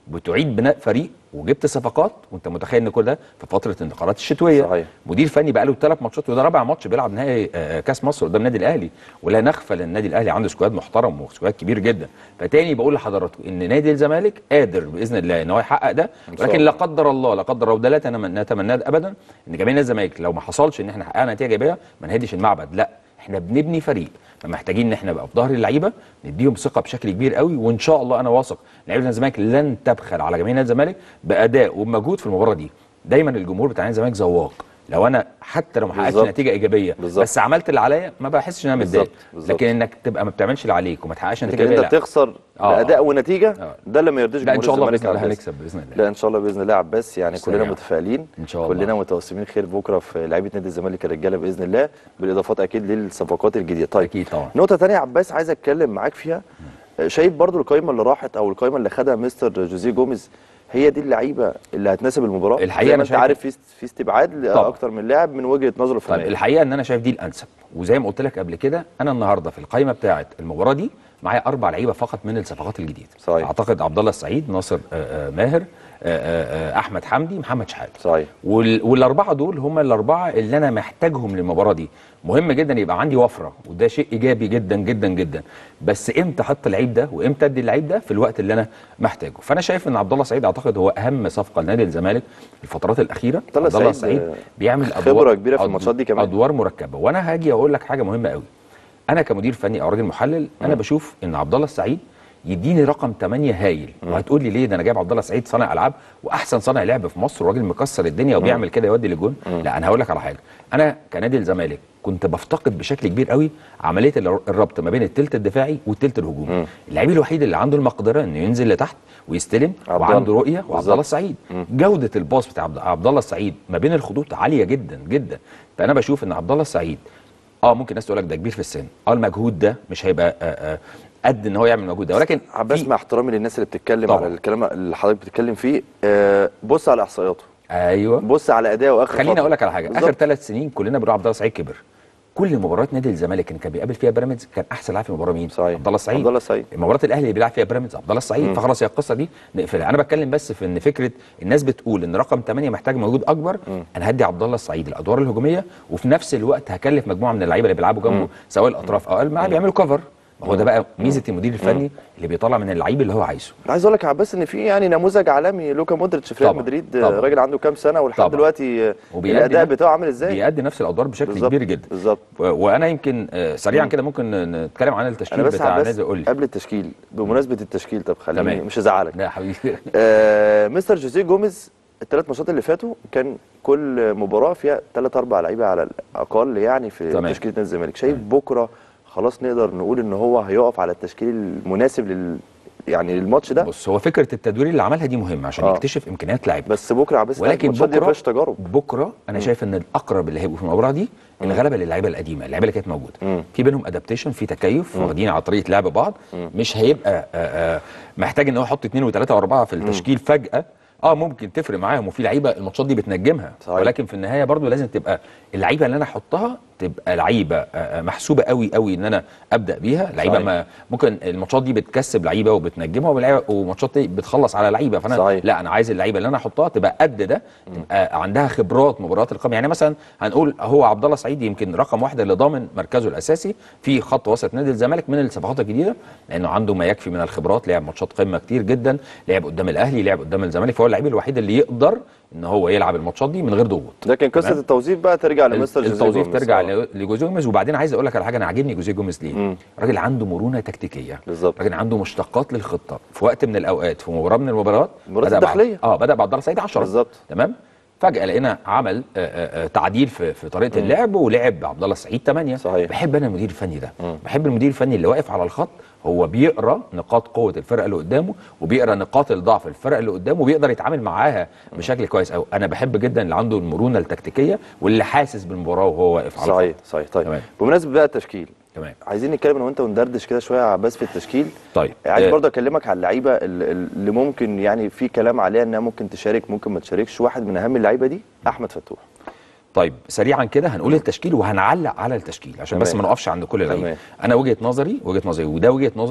بتعيد بناء فريق وجبت صفقات وانت متخيل ان كل ده في فتره الانتقالات الشتويه صحيح. مدير فني بقى له ثلاث ماتشات وده رابع ماتش بيلعب نهائي آه، كاس مصر قدام النادي الاهلي ولا نغفل النادي الاهلي عنده سكواد محترم وسكواد كبير جدا فتاني بقول لحضراتكم ان نادي الزمالك قادر باذن الله ان هو يحقق ده شاء ولكن الله. لا قدر الله لا قدر الله ده لا نتمنى- نتمناه ابدا ان جماهير نادي الزمالك لو ما حصلش ان احنا حققنا نتيجه ايجابيه ما نهدش المعبد لا احنا بنبني فريق فمحتاجين ان احنا نبقى في ظهر اللعيبه نديهم ثقه بشكل كبير قوي وان شاء الله انا واثق لعيبه نادي الزمالك لن تبخل على جماهير نادي الزمالك باداء وبمجهود في المباراه دي دايما الجمهور بتاع نادي الزمالك ذواق لو انا حتى لو ما حققتش بالظبط. نتيجه ايجابيه بالظبط. بس عملت اللي عليا ما بحسش ان انا متضايق بالظبط. بالظبط. لكن انك تبقى ما بتعملش اللي عليك وما تحققش نتيجه لكن ايجابيه انت لا تخسر آه. باداء ونتيجه آه. ده اللي ما يرضيش لا ان جمهور شاء الله الزمالك باذن الله يا عباس. هنكسب باذن الله لا ان شاء الله باذن الله يا عباس يعني كلنا سريع. متفائلين إن شاء الله. كلنا متوسمين خير بكره في لعيبه نادي الزمالك الرجاله باذن الله بالاضافات اكيد للصفقات الجديده طيب اكيد طبعا نقطه ثانيه يا عباس عايز اتكلم معاك فيها شايف برضو القائمه اللي راحت او القائمه اللي خدها مستر جوزيه جوميز هي دي اللعيبه اللي هتناسب المباراه الحقيقة زي أنا ما انت شايف- عارف في في استبعاد طبعا. لاكتر من لاعب من وجهه نظره طيب الفنيه الحقيقه ان انا شايف دي الانسب وزي ما قلت لك قبل كده انا النهارده في القائمه بتاعه المباراه دي معايا اربع لعيبه فقط من الصفقات الجديده صحيح. اعتقد عبد الله السعيد ناصر آه، آه، ماهر آه، آه، آه، احمد حمدي محمد شحاته صحيح وال... والاربعه دول هم الاربعه اللي انا محتاجهم للمباراه دي مهم جدا يبقى عندي وفره وده شيء ايجابي جدا جدا جدا بس امتى احط اللعيب ده وامتى ادي اللعيب ده في الوقت اللي انا محتاجه فانا شايف ان عبد الله السعيد اعتقد هو اهم صفقه لنادي الزمالك في الفترات الاخيره عبد الله السعيد، آه، بيعمل خبرة كبيرة في أدو- الماتشات دي كمان. ادوار مركبه وانا هاجي اقول لك حاجه مهمه قوي انا كمدير فني او راجل محلل انا بشوف ان عبد الله السعيد يديني رقم 8 هايل وهتقول لي ليه ده انا جايب عبد الله السعيد صانع العاب واحسن صانع لعب في مصر وراجل مكسر الدنيا وبيعمل كده يودي للجون لا انا هقول لك على حاجه انا كنادي الزمالك كنت بفتقد بشكل كبير قوي عمليه الر- الربط ما بين التلت الدفاعي والتلت الهجومي اللعيب الوحيد اللي عنده المقدره انه ينزل لتحت ويستلم عبد وعنده الله. رؤيه وعبد بالظبط. الله السعيد جوده الباص بتاع عبد- عبد الله السعيد ما بين الخطوط عاليه جدا جدا فانا بشوف ان عبد الله السعيد اه ممكن الناس تقول لك ده كبير في السن اه المجهود ده مش هيبقى آه آه قد ان هو يعمل المجهود ده ولكن عباس في- مع احترامي للناس اللي بتتكلم طبعا. على الكلام اللي حضرتك بتتكلم فيه آه، بص على احصائياته ايوه بص على اداؤه اخر خليني فترة. اقول لك على حاجه اخر بالظبط. ثلاث سنين كلنا بنقول عبد الله السعيد كبر كل مباريات نادي الزمالك اللي كان بيقابل فيها بيراميدز كان احسن لاعب في المباراه مين؟ صحيح. عبد الله السعيد عبد الله السعيد. مباراه الاهلي اللي بيلعب فيها بيراميدز عبد الله السعيد فخلاص هي القصه دي نقفلها انا بتكلم بس في ان فكره الناس بتقول ان رقم 8 محتاج مجهود اكبر انا هدي عبد الله السعيد الادوار الهجوميه وفي نفس الوقت هكلف مجموعه من اللعيبه اللي بيلعبوا جنبه سواء الاطراف او الملعب بيعملوا كفر ما هو ده بقى ميزه المدير الفني اللي بيطلع من اللعيب اللي هو عايزه عايز اقول لك يا عباس ان في يعني نموذج عالمي لوكا مودريتش في ريال طبعا. مدريد طبعا. راجل عنده كام سنه ولحد طبعا. دلوقتي آه، وبيأدي الاداء نفس- بتاعه عامل ازاي بيأدي نفس الادوار بشكل بالظبط. كبير جدا بالظبط و- وانا يمكن آه، سريعا كده ممكن نتكلم عن التشكيل انا بس بتاع عباس نادي قول لي قبل التشكيل بمناسبه التشكيل طب خليني تمام. مش هزعلك لا يا حبيبي آه مستر جوزيه جوميز الثلاث ماتشات اللي فاتوا كان كل مباراه فيها ثلاث اربع لعيبه على الاقل يعني في تمام. تشكيله نادي الزمالك شايف بكره خلاص نقدر نقول ان هو هيقف على التشكيل المناسب لل يعني للماتش ده بص هو فكره التدوير اللي عملها دي مهمه عشان آه. يكتشف امكانيات لعيبه بس بكره عباس ولكن الماتشات دي بكره فيهاش تجارب بكره انا شايف ان الاقرب اللي هيبقوا في المباراه دي الغلبه للعيبه القديمه اللعيبه اللي كانت موجوده مم. في بينهم ادابتيشن في تكيف واخدين على طريقه لعب بعض مش هيبقى آآ آآ محتاج ان هو يحط اثنين وثلاثه واربعه في التشكيل فجاه اه ممكن تفرق معاهم وفي لعيبه الماتشات دي بتنجمها صحيح. ولكن في النهايه برضو لازم تبقى اللعيبه اللي انا احطها تبقى لعيبه آه، آه، محسوبه قوي قوي ان انا ابدا بيها لعيبه صحيح. ما ممكن الماتشات دي بتكسب لعيبه وبتنجمها ولعيبه وماتشات دي بتخلص على لعيبه فانا صحيح. لا انا عايز اللعيبه اللي انا احطها تبقى قد ده تبقى عندها خبرات مباريات القمه يعني مثلا هنقول هو عبد الله سعيد يمكن رقم واحد اللي ضامن مركزه الاساسي في خط وسط نادي الزمالك من الصفقات الجديده لانه عنده ما يكفي من الخبرات لعب ماتشات قمه كتير جدا لعب قدام الاهلي لعب قدام الزمالك فهو اللعيب الوحيد اللي يقدر ان هو يلعب الماتشات دي من غير ضغوط لكن قصه تمام. التوظيف بقى ترجع لمستر جوزيه التوظيف جوميز. ترجع آه. ل- لجوزيه جوميز وبعدين عايز اقول لك على حاجه انا عاجبني جوزيه جوميز ليه؟ مم. راجل عنده مرونه تكتيكيه بالظبط. راجل عنده مشتقات للخطه في وقت من الاوقات في مباراه من المباريات المباريات بدأ بعد- الداخلية. اه بدا بعبد الله سعيد 10 بالظبط. تمام فجاه لقينا عمل آه، آه، آه، تعديل في في طريقه اللعب ولعب عبد الله السعيد 8 صحيح. بحب انا المدير الفني ده بحب المدير الفني اللي واقف على الخط هو بيقرا نقاط قوه الفرقه اللي قدامه وبيقرا نقاط الضعف الفرقه اللي قدامه وبيقدر يتعامل معاها بشكل كويس قوي انا بحب جدا اللي عنده المرونه التكتيكيه واللي حاسس بالمباراه وهو واقف على صحيح الخط صحيح طيب تمام. بمناسبه بقى التشكيل تمام عايزين نتكلم انا وانت وندردش كده شويه يا عباس في التشكيل طيب عايز آه، برضه اكلمك على اللعيبه اللي اللي ممكن يعني في كلام عليها انها ممكن تشارك ممكن ما تشاركش واحد من اهم اللعيبه دي احمد فتوح طيب سريعا كده هنقول التشكيل وهنعلق على التشكيل عشان بس تمام. ما نقفش عند كل تمام. اللعيبه انا وجهه نظري وجهه نظري وده وجهه نظري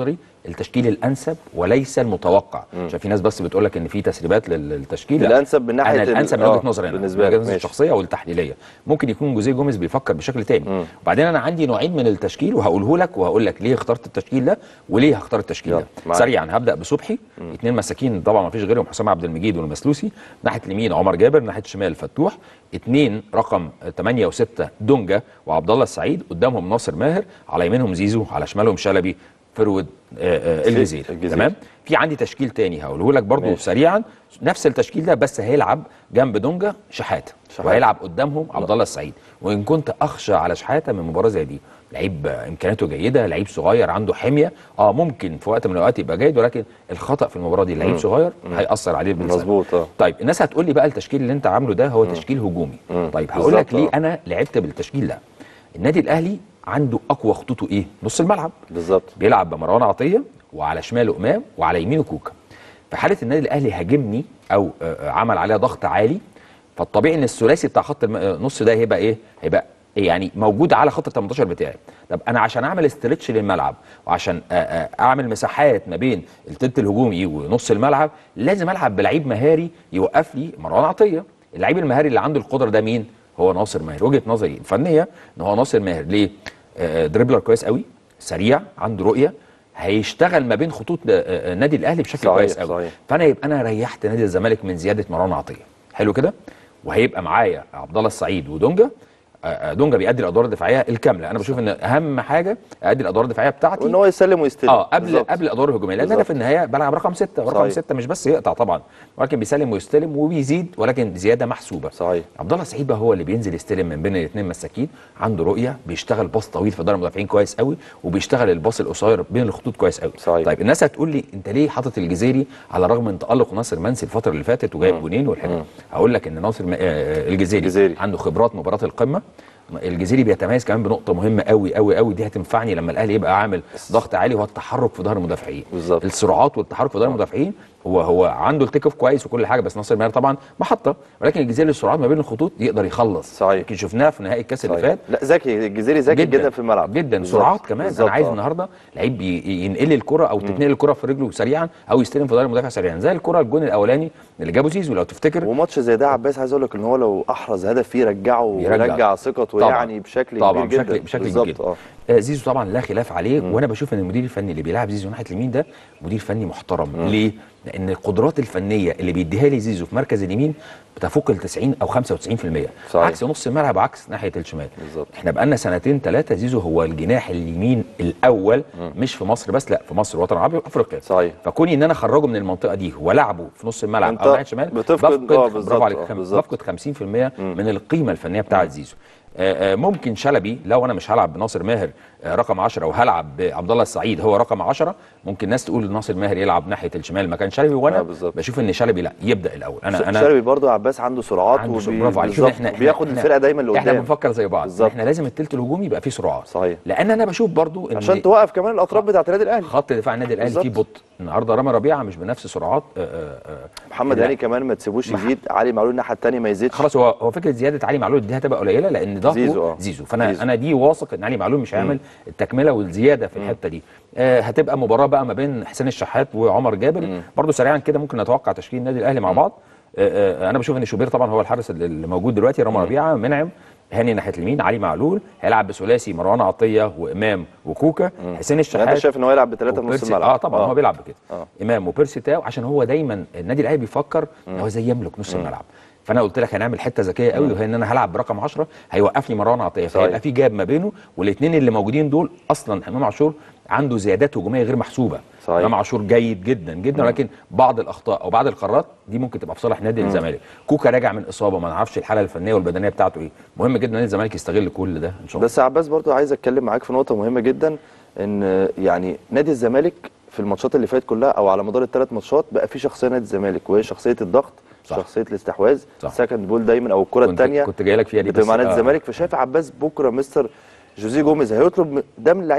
التشكيل الانسب وليس المتوقع عشان في ناس بس بتقول لك ان في تسريبات لل- للتشكيل لا. الأنسب من ناحية انا ال- الانسب من آه، وجهه نظري انا بالنسبة من لك، وجهه نظري ماشي. الشخصيه والتحليليه ممكن يكون جوزيه جوميز بيفكر بشكل تاني وبعدين انا عندي نوعين من التشكيل وهقوله لك وهقول لك ليه اخترت التشكيل ده وليه هختار التشكيل يلا، ده معاك. سريعا هبدا بصبحي اثنين مساكين طبعا ما فيش غيرهم حسام عبد المجيد والمسلوسي ناحيه اليمين عمر جابر ناحيه الشمال فتوح اثنين رقم 8 و6 دونجا وعبد الله السعيد قدامهم ناصر ماهر على يمينهم زيزو على شمالهم شلبي فرود آه، آه، الجزيري الجزيري. تمام في عندي تشكيل تاني هقوله لك برضو ماشي. سريعا نفس التشكيل ده بس هيلعب جنب دونجا شحاته شحاتة. وهيلعب قدامهم عبد الله السعيد وان كنت اخشى على شحاته من مباراه زي دي لعيب آه، امكانياته جيده لعيب صغير عنده حميه اه ممكن في وقت من الاوقات يبقى جيد ولكن الخطا في المباراه دي لعيب صغير هياثر عليه بالسلب مظبوط اه طيب الناس هتقول لي بقى التشكيل اللي انت عامله ده هو تشكيل هجومي مم. طيب هقول لك بالظبط، ليه آه. انا لعبت بالتشكيل ده النادي الاهلي عنده اقوى خطوطه ايه نص الملعب بالظبط بيلعب بمروان عطيه وعلى شماله امام وعلى يمينه كوكا في حاله النادي الاهلي هاجمني او آه، آه، عمل عليها ضغط عالي فالطبيعي ان الثلاثي بتاع خط الم- آه، النص ده هيبقى ايه هيبقى يعني موجود على خط ال 18 بتاعي طب انا عشان اعمل استرتش للملعب وعشان آه، آه، اعمل مساحات ما بين التلت الهجومي ونص الملعب لازم العب بلعيب مهاري يوقف لي مروان عطيه اللعيب المهاري اللي عنده القدره ده مين هو ناصر ماهر وجهه نظري الفنيه ان هو ناصر ماهر ليه آه، دريبلر كويس قوي سريع عنده رؤيه هيشتغل ما بين خطوط آه، آه، النادي الاهلي بشكل صحيح، كويس قوي صحيح. فانا يبقى انا ريحت نادي الزمالك من زياده مروان عطيه حلو كده وهيبقى معايا عبد الله السعيد ودونجا آه، آه، دونجا بيأدي الادوار الدفاعيه الكامله انا بشوف ان اهم حاجه ادي الادوار الدفاعيه بتاعتي وان هو يسلم ويستلم اه قبل بالظبط. قبل الادوار الهجوميه لان انا بالظبط. في النهايه بلعب رقم ستة ورقم صحيح. ستة مش بس يقطع طبعا ولكن بيسلم ويستلم وبيزيد ولكن زياده محسوبه صحيح. عبد الله السعيد بقى هو اللي بينزل يستلم من بين الاثنين مساكين عنده رؤيه بيشتغل باص طويل في دار المدافعين كويس قوي وبيشتغل الباص القصير بين الخطوط كويس قوي صحيح. طيب الناس هتقول لي انت ليه حاطط الجزيري على الرغم من تالق ناصر منسي الفتره اللي فاتت وجايب جونين والحاجات هقول لك ان ناصر م- آه، الجزيري, الجزيري. عنده خبرات مباراه القمه الجزيري بيتميز كمان بنقطه مهمه قوي قوي قوي دي هتنفعني لما الاهلي يبقى عامل ضغط عالي وهو التحرك في ظهر المدافعين بالظبط. السرعات والتحرك في ظهر المدافعين هو هو عنده التيك اوف كويس وكل حاجه بس ناصر ماهر طبعا محطه ولكن الجزيري السرعات ما بين الخطوط يقدر يخلص صحيح. يمكن شفناها في نهائي الكاس اللي صحيح. فات لا ذكي الجزيري ذكي جدا, في الملعب جدا بالظبط. سرعات كمان بالظبط، انا عايز آه. النهارده لعيب ي- ينقل لي الكره او تتنقل الكره في رجله سريعا او يستلم في ظهر المدافع سريعا زي الكره الجون الاولاني اللي جابه زيزو لو تفتكر وماتش زي ده عباس عايز اقول لك ان هو لو احرز هدف فيه رجعه يرجع. ويرجع ثقته طبعاً. يعني بشكل طبعا كبير بشكل جدا بشكل بالظبط، كبير اه آه، زيزو طبعا لا خلاف عليه وانا بشوف ان المدير الفني اللي بيلعب زيزو ناحيه اليمين ده مدير فني محترم ليه؟ لان القدرات الفنيه اللي بيديها لي زيزو في مركز اليمين بتفوق ال 90 او 95% صحيح. عكس نص الملعب عكس ناحيه الشمال بالظبط. احنا بقالنا سنتين ثلاثه زيزو هو الجناح اليمين الاول مش في مصر بس لا في مصر الوطن العربي وافريقيا صحيح. فكوني ان انا اخرجه من المنطقه دي والعبه في نص الملعب أنت او ناحيه الشمال بتفقد- آه، بالظبط، برافو عليك آه، خم- بالظبط. بفقد 50% من القيمه الفنيه بتاعه زيزو آه، آه، ممكن شلبي لو انا مش هلعب بناصر ماهر آه، رقم 10 وهلعب بعبد الله السعيد هو رقم 10 ممكن ناس تقول ناصر ماهر يلعب ناحيه الشمال مكان شلبي آه، وانا بالظبط. بشوف ان شلبي لا يبدا الاول انا انا شلبي برضه عباس عنده سرعات عنده وبي- برافو عليك بالظبط. شوف احنا بياخد إحنا- الفرقه دايما لقدام احنا بنفكر زي بعض بالظبط. احنا لازم التلت الهجومي يبقى فيه سرعات صحيح. لان انا بشوف برضو ان عشان توقف كمان الاطراف بتاعت النادي الاهلي خط دفاع النادي الاهلي فيه بالظبط. بطء النهارده رامي ربيعه مش بنفس سرعات آه، آه، آه، محمد لا. هاني كمان ما تسيبوش مح- يزيد علي معلول الناحيه الثانيه ما يزيدش خلاص هو هو فكره زياده علي معلول دي هتبقى قليله لان ظهره زيزو، زيزو, آه. زيزو فانا زيزو. انا دي واثق ان علي معلول مش هيعمل التكمله والزياده في الحته دي آه هتبقى مباراه بقى ما بين حسين الشحات وعمر جابر برضو سريعا كده ممكن نتوقع تشكيل النادي الاهلي مع بعض آه آه انا بشوف ان شوبير طبعا هو الحارس اللي اللي موجود دلوقتي رامي ربيعه منعم هاني ناحيه اليمين علي معلول هيلعب بثلاثي مروان عطيه وامام وكوكا حسين يعني الشحات انت شايف ان هو يلعب بثلاثه في نص وبيرسي- الملعب اه طبعا هو بيلعب بكده آه. امام وبيرسي تاو عشان هو دايما النادي الاهلي بيفكر ان هو زي يملك نص الملعب فانا قلت لك هنعمل حته ذكيه قوي وهي ان انا هلعب برقم 10 هيوقفني مروان عطيه صحيح. فهيبقى في جاب ما بينه والاثنين اللي موجودين دول اصلا امام عاشور عنده زيادات هجوميه غير محسوبه صحيح. امام عاشور جيد جدا جدا ولكن بعض الاخطاء او بعض القرارات دي ممكن تبقى في صالح نادي الزمالك كوكا راجع من اصابه ما نعرفش الحاله الفنيه والبدنيه بتاعته ايه مهم جدا نادي الزمالك يستغل كل ده ان شاء الله بس يا عباس برضو عايز اتكلم معاك في نقطه مهمه جدا ان يعني نادي الزمالك في الماتشات اللي فاتت كلها او على مدار الثلاث ماتشات بقى في شخصيه نادي الزمالك وهي شخصيه الضغط صح. شخصيه الاستحواذ صح. سكند بول دايما او الكره كنت- الثانيه كنت جاي لك فيها دي بتبقى بس مع نادي آه. الزمالك فشايف عباس بكره مستر جوزيه جوميز هيطلب ده من اللعيبه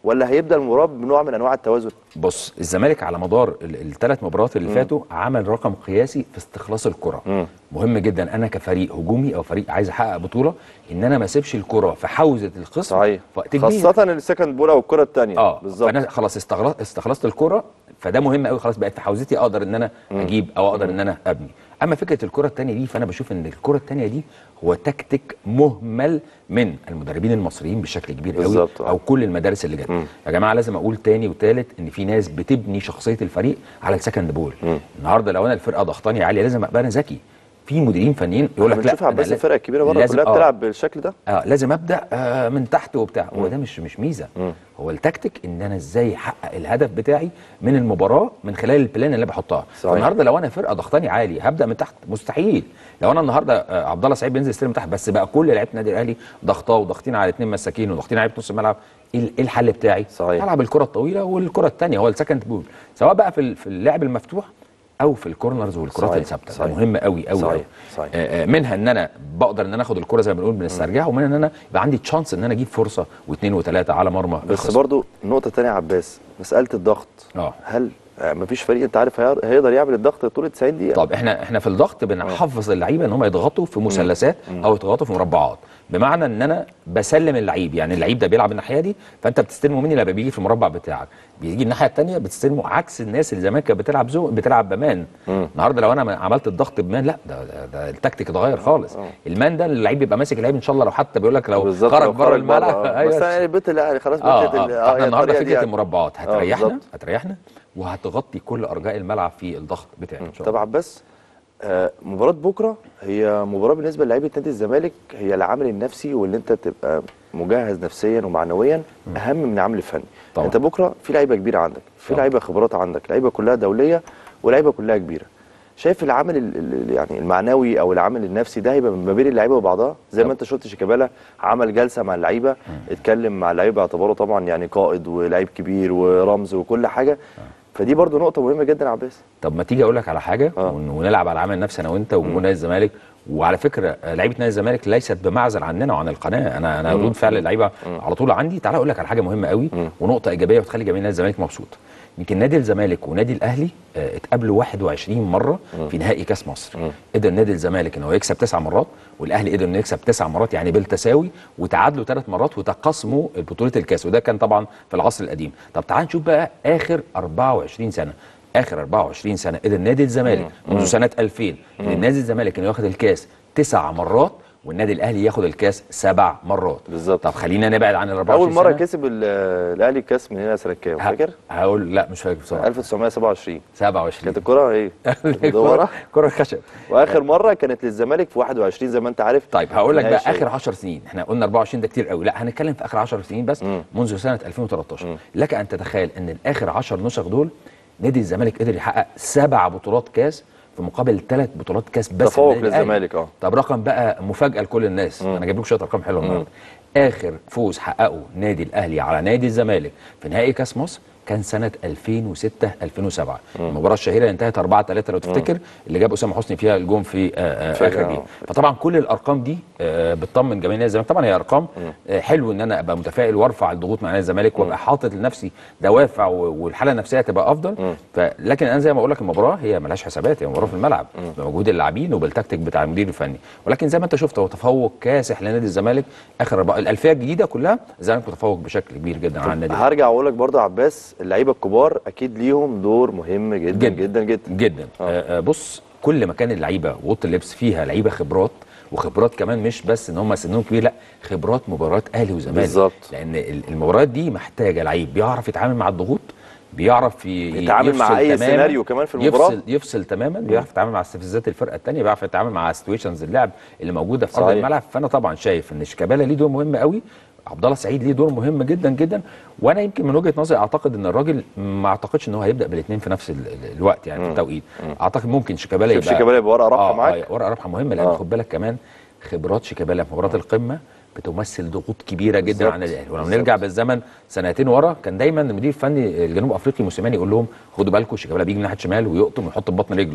ولا هيبدا المباراه بنوع من انواع التوازن بص الزمالك على مدار الثلاث مباريات اللي فاتوا عمل رقم قياسي في استخلاص الكره مم. مهم جدا انا كفريق هجومي او فريق عايز احقق بطوله ان انا ما اسيبش الكره في حوزه الخصم صحيح في وقت كبير خاصه السكند بول او الكره الثانيه اه بالظبط فانا خلاص استغل- استخلصت الكره فده مهم قوي خلاص بقت في حوزتي اقدر ان انا اجيب او اقدر ان انا ابني اما فكره الكره الثانيه دي فانا بشوف ان الكره الثانيه دي هو تكتيك مهمل من المدربين المصريين بشكل كبير قوي بالظبط، آه. او كل المدارس اللي جت مم. يا جماعه لازم اقول تاني وتالت ان في ناس بتبني شخصيه الفريق على السكند بول مم. النهارده لو انا الفرقه ضغطاني عاليه لازم ابقى انا ذكي في مديرين فنيين يقول لك لا بنشوف أنا عباس لا- الفرقه الكبيره بره لازم- كلها آه. بتلعب بالشكل ده اه لازم ابدا آه من تحت وبتاع هو ده مش مش ميزه مم. هو التكتيك ان انا ازاي احقق الهدف بتاعي من المباراه من خلال البلان اللي انا بحطها صحيح. النهارده لو انا فرقه ضغطاني عالي هبدا من تحت مستحيل لو انا النهارده آه عبد الله سعيد بينزل يستلم من تحت بس بقى كل لعيبه النادي الاهلي ضغطاه وضاغطين على اثنين مساكين وضاغطين على لعيبة نص الملعب ايه ال- إيه الحل بتاعي صحيح. العب الكره الطويله والكره الثانيه هو السكند بول سواء بقى في ال- في اللعب المفتوح او في الكورنرز والكرات صحيح. الثابته ده صحيح. مهم قوي قوي صحيح. قوي. صحيح. آه، آه، منها ان انا بقدر ان انا اخد الكره زي ما بنقول بنسترجعها ومنها ان انا يبقى عندي تشانس ان انا اجيب فرصه واثنين وثلاثه على مرمى بس الخصم. برضو نقطه ثانيه يا عباس مساله الضغط اه هل آه، مفيش فريق انت عارف هيقدر- هيقدر يعمل الضغط طول 90 دقيقه طب احنا احنا في الضغط بنحفظ اللعيبه ان هم يضغطوا في مثلثات او يضغطوا في مربعات بمعنى ان انا بسلم اللعيب يعني اللعيب ده بيلعب الناحيه دي فانت بتستلمه مني لما بيجي في المربع بتاعك بيجي الناحيه الثانيه بتستلمه عكس الناس اللي زمان كانت بتلعب زو بتلعب بمان مم. النهارده لو انا عملت الضغط بمان لا ده, ده, ده التكتيك اتغير خالص المان ده اللعيب بيبقى ماسك اللعيب ان شاء الله لو حتى بيقول لك لو بالظبط خرج لو بره الملعب آه. أيوة. بس يعني البيت لا خلاص اه بيت ال- اه هي احنا النهارده الطريقة دي فكره يعني. المربعات هتريحنا بالظبط. هتريحنا وهتغطي كل ارجاء الملعب في الضغط بتاعي ان شاء طب الله عباس آه، مباراة بكرة هي مباراة بالنسبة لعيبة نادي الزمالك هي العامل النفسي واللي انت تبقى مجهز نفسيا ومعنويا اهم من العامل الفني طبعا. انت بكرة في لعيبة كبيرة عندك في طبعا. لعيبة خبرات عندك لعيبة كلها دولية ولعيبة كلها كبيرة شايف العامل ال- ال- يعني المعنوي او العامل النفسي ده هيبقى ما بين اللعيبه وبعضها زي ما طبعا. انت شفت شيكابالا عمل جلسه مع اللعيبه اتكلم مع اللعيبه باعتباره طبعا يعني قائد ولعيب كبير ورمز وكل حاجه فدي برضو نقطه مهمه جدا يا عباس طب ما تيجي اقول لك على حاجه آه. ون- ونلعب على العامل النفسي انا وانت وجمهور نادي الزمالك وعلى فكره آه، لعيبه نادي الزمالك ليست بمعزل عننا وعن القناه انا انا ردود فعل اللعيبه على طول عندي تعال اقول لك على حاجه مهمه قوي ونقطه ايجابيه وتخلي جماهير نادي الزمالك مبسوط يمكن نادي الزمالك ونادي الاهلي آه، اتقابلوا 21 مره في نهائي كاس مصر قدر نادي الزمالك ان هو يكسب تسع مرات والاهلي قدر انه يكسب تسع مرات يعني بالتساوي وتعادلوا ثلاث مرات وتقاسموا بطوله الكاس وده كان طبعا في العصر القديم طب تعال نشوف بقى اخر 24 سنه اخر 24 سنه قدر نادي الزمالك منذ سنه 2000 ان نادي الزمالك انه ياخد الكاس تسع مرات والنادي الاهلي ياخد الكاس سبع مرات بالظبط. طب خلينا نبعد عن ال 24 اول مره سنة. كسب ال- الاهلي الكاس من هنا سنه كام ه- فاكر هقول لا مش فاكر بصراحه 1927 27 كانت الكره ايه مدوره كره خشب واخر مره كانت للزمالك في 21 زي ما انت عارف طيب هقول لك بقى نهائي اخر 10 سنين احنا قلنا 24 ده كتير قوي لا هنتكلم في اخر 10 سنين بس مم. منذ سنه 2013 لك ان تتخيل ان الاخر 10 نسخ دول نادي الزمالك قدر يحقق سبع بطولات كاس في مقابل ثلاث بطولات كاس بس تفوق للنادي الأهلي. للزمالك، اه. طب رقم بقى مفاجاه لكل الناس انا جايب لكم شويه ارقام حلوه النهارده اخر فوز حققه نادي الاهلي على نادي الزمالك في نهائي كاس مصر كان سنه 2006 2007 المباراه الشهيره اللي انتهت 4 3 لو تفتكر اللي جاب اسامه حسني فيها الجون في آه، آه، فاكر، اخر اه. جيم فطبعا كل الارقام دي آه، بتطمن جماهير نادي الزمالك طبعا هي ارقام آه، حلو ان انا ابقى متفائل وارفع الضغوط مع نادي الزمالك وابقى حاطط لنفسي دوافع و- والحاله النفسيه تبقى افضل فلكن انا زي ما اقول لك المباراه هي ملهاش حسابات هي مباراه في الملعب بمجهود اللاعبين وبالتكتيك بتاع المدير الفني ولكن زي ما انت شفت هو تفوق كاسح لنادي الزمالك اخر أربعة- الالفيه الجديده كلها الزمالك متفوق بشكل كبير جدا على النادي الأهلي. هرجع واقول لك برضه يا عباس اللعيبه الكبار اكيد ليهم دور مهم جدا جدا. جدا جدا جدا آه. آه بص كل ما كان اللعيبه واوضه اللبس فيها لعيبه خبرات وخبرات كمان مش بس ان هم سنهم كبير لا خبرات مباريات اهلي وزمالك بالظبط. لان ال- المباريات دي محتاجه لعيب بيعرف يتعامل مع الضغوط بيعرف ي- يتعامل مع يفصل أي تماماً، سيناريو كمان في المباراة. يفصل يفصل تماما بيعرف يتعامل مع استفزازات الفرقه الثانيه بيعرف يتعامل مع سيتويشنز اللعب اللي موجوده في ارض صحيح. الملعب فانا طبعا شايف ان شيكابالا ليه دور مهم قوي عبد الله سعيد ليه دور مهم جدا جدا وانا يمكن من وجهه نظري اعتقد ان الراجل ما اعتقدش ان هو هيبدا بالاثنين في نفس ال- ال- الوقت يعني في التوقيت اعتقد ممكن شيكابالا شايف يبقى شيكابالا يبقى ورقة رابحة آه معاك؟ آه ورقه رابحه مهمه لان آه. خد بالك كمان خبرات شيكابالا في مباراه القمه بتمثل ضغوط كبيره جدا بالظبط. على النادي الاهلي ولما بالظبط. نرجع بالزمن سنتين ورا كان دايما المدير الفني الجنوب افريقي موسيماني يقول لهم خدوا بالكم شيكابالا بيجي من ناحيه شمال ويقطم ويحط ببطن رجله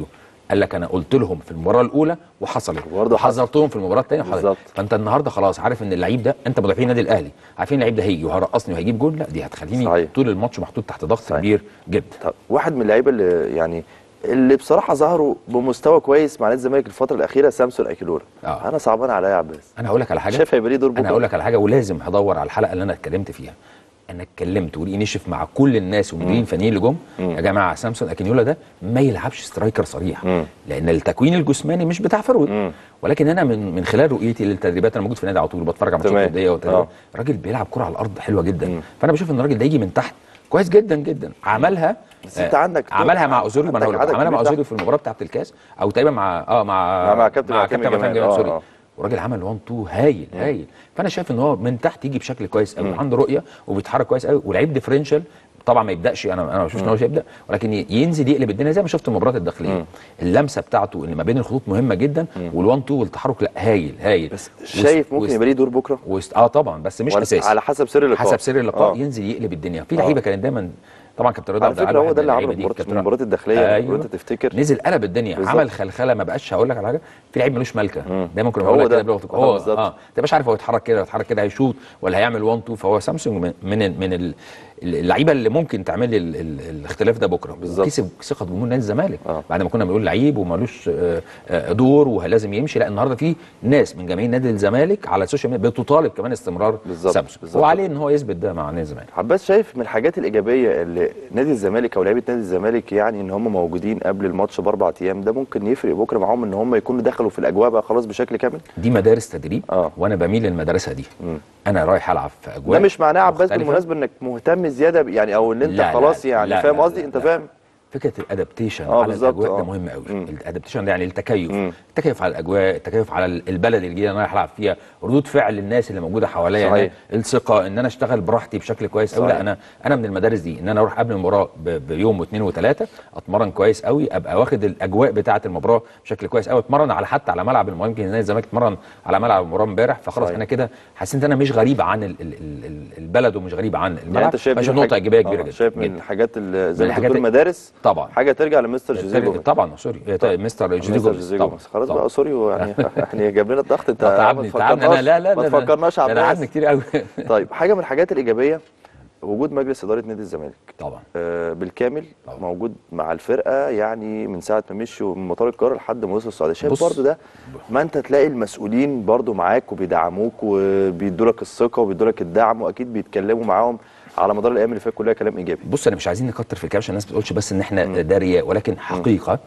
قال لك انا قلت لهم في المباراه الاولى وحصلت وبرضه حصل. حذرتهم في المباراه الثانيه وحصلت بالظبط. فانت النهارده خلاص عارف ان اللعيب ده انت مدافعين النادي الاهلي عارفين اللعيب ده هيجي وهيرقصني وهيجيب جول لا دي هتخليني صحيح. طول الماتش محطوط تحت ضغط صحيح. كبير جدا طب واحد من اللعيبه اللي يعني اللي بصراحه ظهروا بمستوى كويس مع نادي الزمالك الفتره الاخيره سامسون اكيلورا آه. انا صعبان عليا يا عباس انا هقول لك على حاجه شايف هيبقى ليه دور انا بكرة؟ هقول لك على حاجه ولازم هدور على الحلقه اللي انا اتكلمت فيها انا اتكلمت ولقي نشف مع كل الناس والمديرين الفنيين اللي جم يا جماعه سامسون اكينيولا ده ما يلعبش سترايكر صريح مم. لان التكوين الجسماني مش بتاع فرود مم. ولكن انا من من خلال رؤيتي للتدريبات انا موجود في النادي على طول بتفرج على ماتشات تمام. وديه وتدريبات آه. الراجل بيلعب كره على الارض حلوه جدا مم. فانا بشوف ان الراجل ده يجي من تحت كويس جدا جدا عملها بس أنت عندك طرق. عملها مع اوزوريو ما انا عندك هقول لك، عدد عملها مع كبير اوزوريو في المباراه بتاعه الكاس او تقريبا مع اه مع مع- مع كابتن مع معتمد كابتن جمال. معتمد جمال آه، سوري آه. والراجل عمل 1 2 هايل هايل فانا شايف ان هو من تحت يجي بشكل كويس قوي عنده رؤيه وبيتحرك كويس قوي ولعيب ديفرنشال طبعا ما يبداش انا انا ما بشوفش ان هو مش هيبدا ولكن ي- ينزل يقلب الدنيا زي ما شفت المباريات الداخليه اللمسه بتاعته اللي ما بين الخطوط مهمه جدا وال1 2 والتحرك لا هايل هايل بس وس- شايف ممكن وس- يبقى ليه دور بكره وست... اه طبعا بس مش ولا- اساسي على حسب سر اللقاء حسب سر اللقاء آه. ينزل يقلب الدنيا في لعيبه كانت دايما طبعا كابتن رضا على عبد العال فكره هو واحد ده من اللي عمله اللعيبة دي. في كابتن المباريات الداخليه أيوة. لو انت تفتكر نزل قلب الدنيا بالظبط. عمل خلخله ما بقاش هقول لك على حاجه في لعيب ملوش ملكه دايما كنا هو بنقول لك ده. كده بلغه آه، هو بالظبط. اه انت مش عارف هو يتحرك كده يتحرك كده هيشوط ولا هيعمل 1 2 فهو سامسونج من من, من ال- اللعيبه اللي ممكن تعمل لي ال- ال- الاختلاف ده بكره بالظبط. كسب ثقه جمهور نادي الزمالك آه. بعد ما كنا بنقول لعيب ومالوش آه، آه، دور ولازم يمشي لا النهارده في ناس من جماهير نادي الزمالك على السوشيال ميديا بتطالب كمان استمرار بالظبط، سامسونج بالظبط. وعليه ان هو يثبت ده مع نادي الزمالك عباس شايف من الحاجات الايجابيه اللي نادي الزمالك او لعيبه نادي الزمالك يعني ان هم موجودين قبل الماتش باربع ايام ده ممكن يفرق بكره معاهم ان هم يكونوا دخلوا في الاجواء بقى خلاص بشكل كامل دي مدارس تدريب آه. وانا بميل للمدرسه دي انا رايح العب في ده اجواء مش معناه عباس مختلفة. بالمناسبه انك مهتم زياده ب- يعني او ان انت لا، لا، خلاص يعني لا، فاهم لا، قصدي لا، انت لا. فاهم فكره الادابتيشن آه، على بالظبط، الاجواء آه. ده مهم قوي مم. الادابتيشن ده يعني التكيف مم. التكيف على الاجواء التكيف على ال- البلد الجديده اللي انا رايح العب فيها ردود فعل الناس اللي موجوده حواليا صحيح. أنا الثقه ان انا اشتغل براحتي بشكل كويس قوي لا صحيح. انا انا من المدارس دي ان انا اروح قبل المباراه ب- بيوم واثنين وثلاثه اتمرن كويس قوي ابقى واخد الاجواء بتاعه المباراه بشكل كويس قوي اتمرن على حتى على ملعب المباراه يمكن نادي الزمالك اتمرن على ملعب المباراه امبارح فخلاص صحيح. انا كده حسيت ان انا مش غريب عن ال ال ال ال البلد ومش غريب عن يعني الملعب انت شايف فشايف دي نقطه حاجة- ايجابيه كبيره آه، جدا شايف من جدا. الحاجات اللي زي من ما الحاجات بتقول ال- مدارس طبعا حاجه ترجع لمستر جوزيه جوميز. طبعا سوري مستر جوزيه مستر جوميز جوزيه طبعا جوميز. خلاص طبعاً. بقى سوري يعني يعني جاب لنا الضغط انت آه، تعبني ما تعبني انا تفكرناش- لا لا ما لا تفكرناش ده انا عباس قعدني كتير قوي طيب حاجه من الحاجات الايجابيه وجود مجلس اداره نادي الزمالك طبعا آه، بالكامل طبعا. موجود مع الفرقه يعني من ساعه ما مشوا من مطار القاهره لحد ما وصلوا السعوديه شايف بص. برضو ده ما انت تلاقي المسؤولين برضو معاك وبيدعموك وبيدوا لك الثقه وبيدوا لك الدعم واكيد بيتكلموا معاهم على مدار الايام اللي فاتت كلها كلام ايجابي بص انا مش عايزين نكتر في الكلام عشان الناس ما تقولش بس ان احنا ده رياء ولكن حقيقه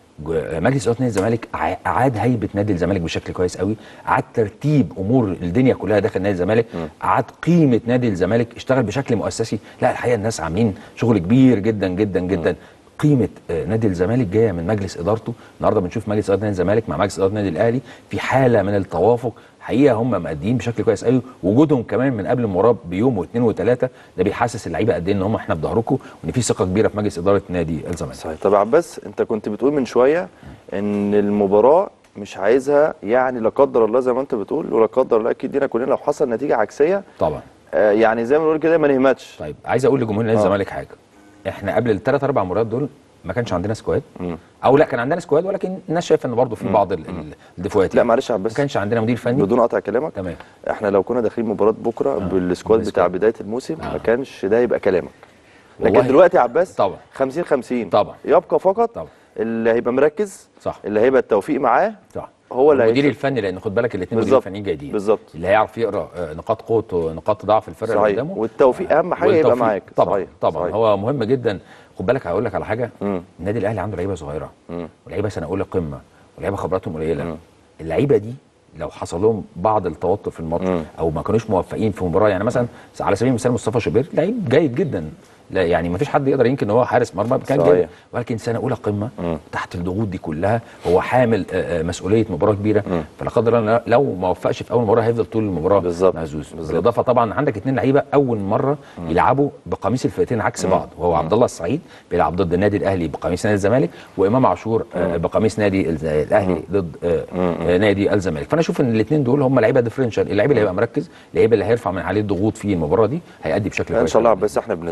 جو- مجلس اداره نادي الزمالك ع- اعاد هيبه نادي الزمالك بشكل كويس قوي اعاد ترتيب امور الدنيا كلها داخل نادي الزمالك اعاد قيمه نادي الزمالك اشتغل بشكل مؤسسي لا الحقيقه الناس عاملين شغل كبير جدا جدا جدا قيمه آه، نادي الزمالك جايه من مجلس ادارته النهارده بنشوف مجلس اداره نادي الزمالك مع مجلس اداره النادي الاهلي في حاله من التوافق حقيقه هم مادين بشكل كويس قوي وجودهم كمان من قبل المباراه بيوم واثنين وثلاثه ده بيحسس اللعيبه قد ايه ان هم احنا في ظهركم وان في ثقه كبيره في مجلس اداره نادي الزمالك صحيح طب يا عباس انت كنت بتقول من شويه ان المباراه مش عايزها يعني لا قدر الله زي ما انت بتقول ولا قدر الله اكيد لينا كلنا لو حصل نتيجه عكسيه طبعا آه، يعني زي ما بنقول كده ما نهمتش طيب عايز اقول لجمهور نادي آه. الزمالك حاجه احنا قبل الثلاث اربع مباريات دول ما كانش عندنا سكواد او لا كان عندنا سكواد ولكن الناس شايفه ان برضه في بعض ال- ال- الدفوات لا يعني. معلش يا ما عباس كانش عندنا مدير فني بدون قطع كلامك تمام احنا لو كنا داخلين مباراه بكره بالسكواد بتاع بالسكواد. بدايه الموسم ما آه. كانش ده يبقى كلامك لكن والله دلوقتي يا عباس طبعا 50 50 طبعا. يبقى فقط طبعا. اللي هيبقى مركز صح اللي هيبقى التوفيق معاه صح هو اللي المدير هيكسب. الفني لان خد بالك الاثنين مديرين بالظبط. فنيين جيدين بالظبط. اللي هيعرف يقرا آه، نقاط قوته ونقاط ضعف الفرقه اللي صحيح. قدامه والتوفيق أهم حاجة يبقى والتوفيق. معاك. طبعا صحيح. طبعا صحيح. هو مهم جدا خد بالك هقول لك على حاجه مم. النادي الاهلي عنده لعيبه صغيره مم. ولعيبه سنه اولى قمه ولعيبه خبراتهم قليله اللعيبه دي لو حصل لهم بعض التوتر في الماتش مم. او ما كانوش موفقين في مباراه يعني مثلا على سبيل المثال مصطفى شوبير لعيب جيد جدا لا يعني ما فيش حد يقدر ينكر ان هو حارس مرمى كان صحيح. جيد ولكن سنه اولى قمه مم. تحت الضغوط دي كلها هو حامل آه، آه، مسؤوليه مباراه كبيره فلا قدر الله لو ما وفقش في اول مباراه هيفضل طول المباراه بالظبط. مهزوز بالظبط. بالاضافه طبعا عندك اثنين لعيبه اول مره يلعبوا بقميص الفرقتين عكس بعض وهو عبد الله السعيد بيلعب ضد النادي الاهلي بقميص نادي الزمالك وامام عاشور آه، بقميص نادي الز- الاهلي ضد آه، آه، نادي الزمالك فانا اشوف ان الاثنين دول هم لعيبه ديفرنشال اللعيب اللي هيبقى مركز اللعيب اللي هيرفع من عليه الضغوط في المباراه دي هيأدي بشكل ان كويس شاء الله أوي. بس احنا بالنسبه لنا تبقى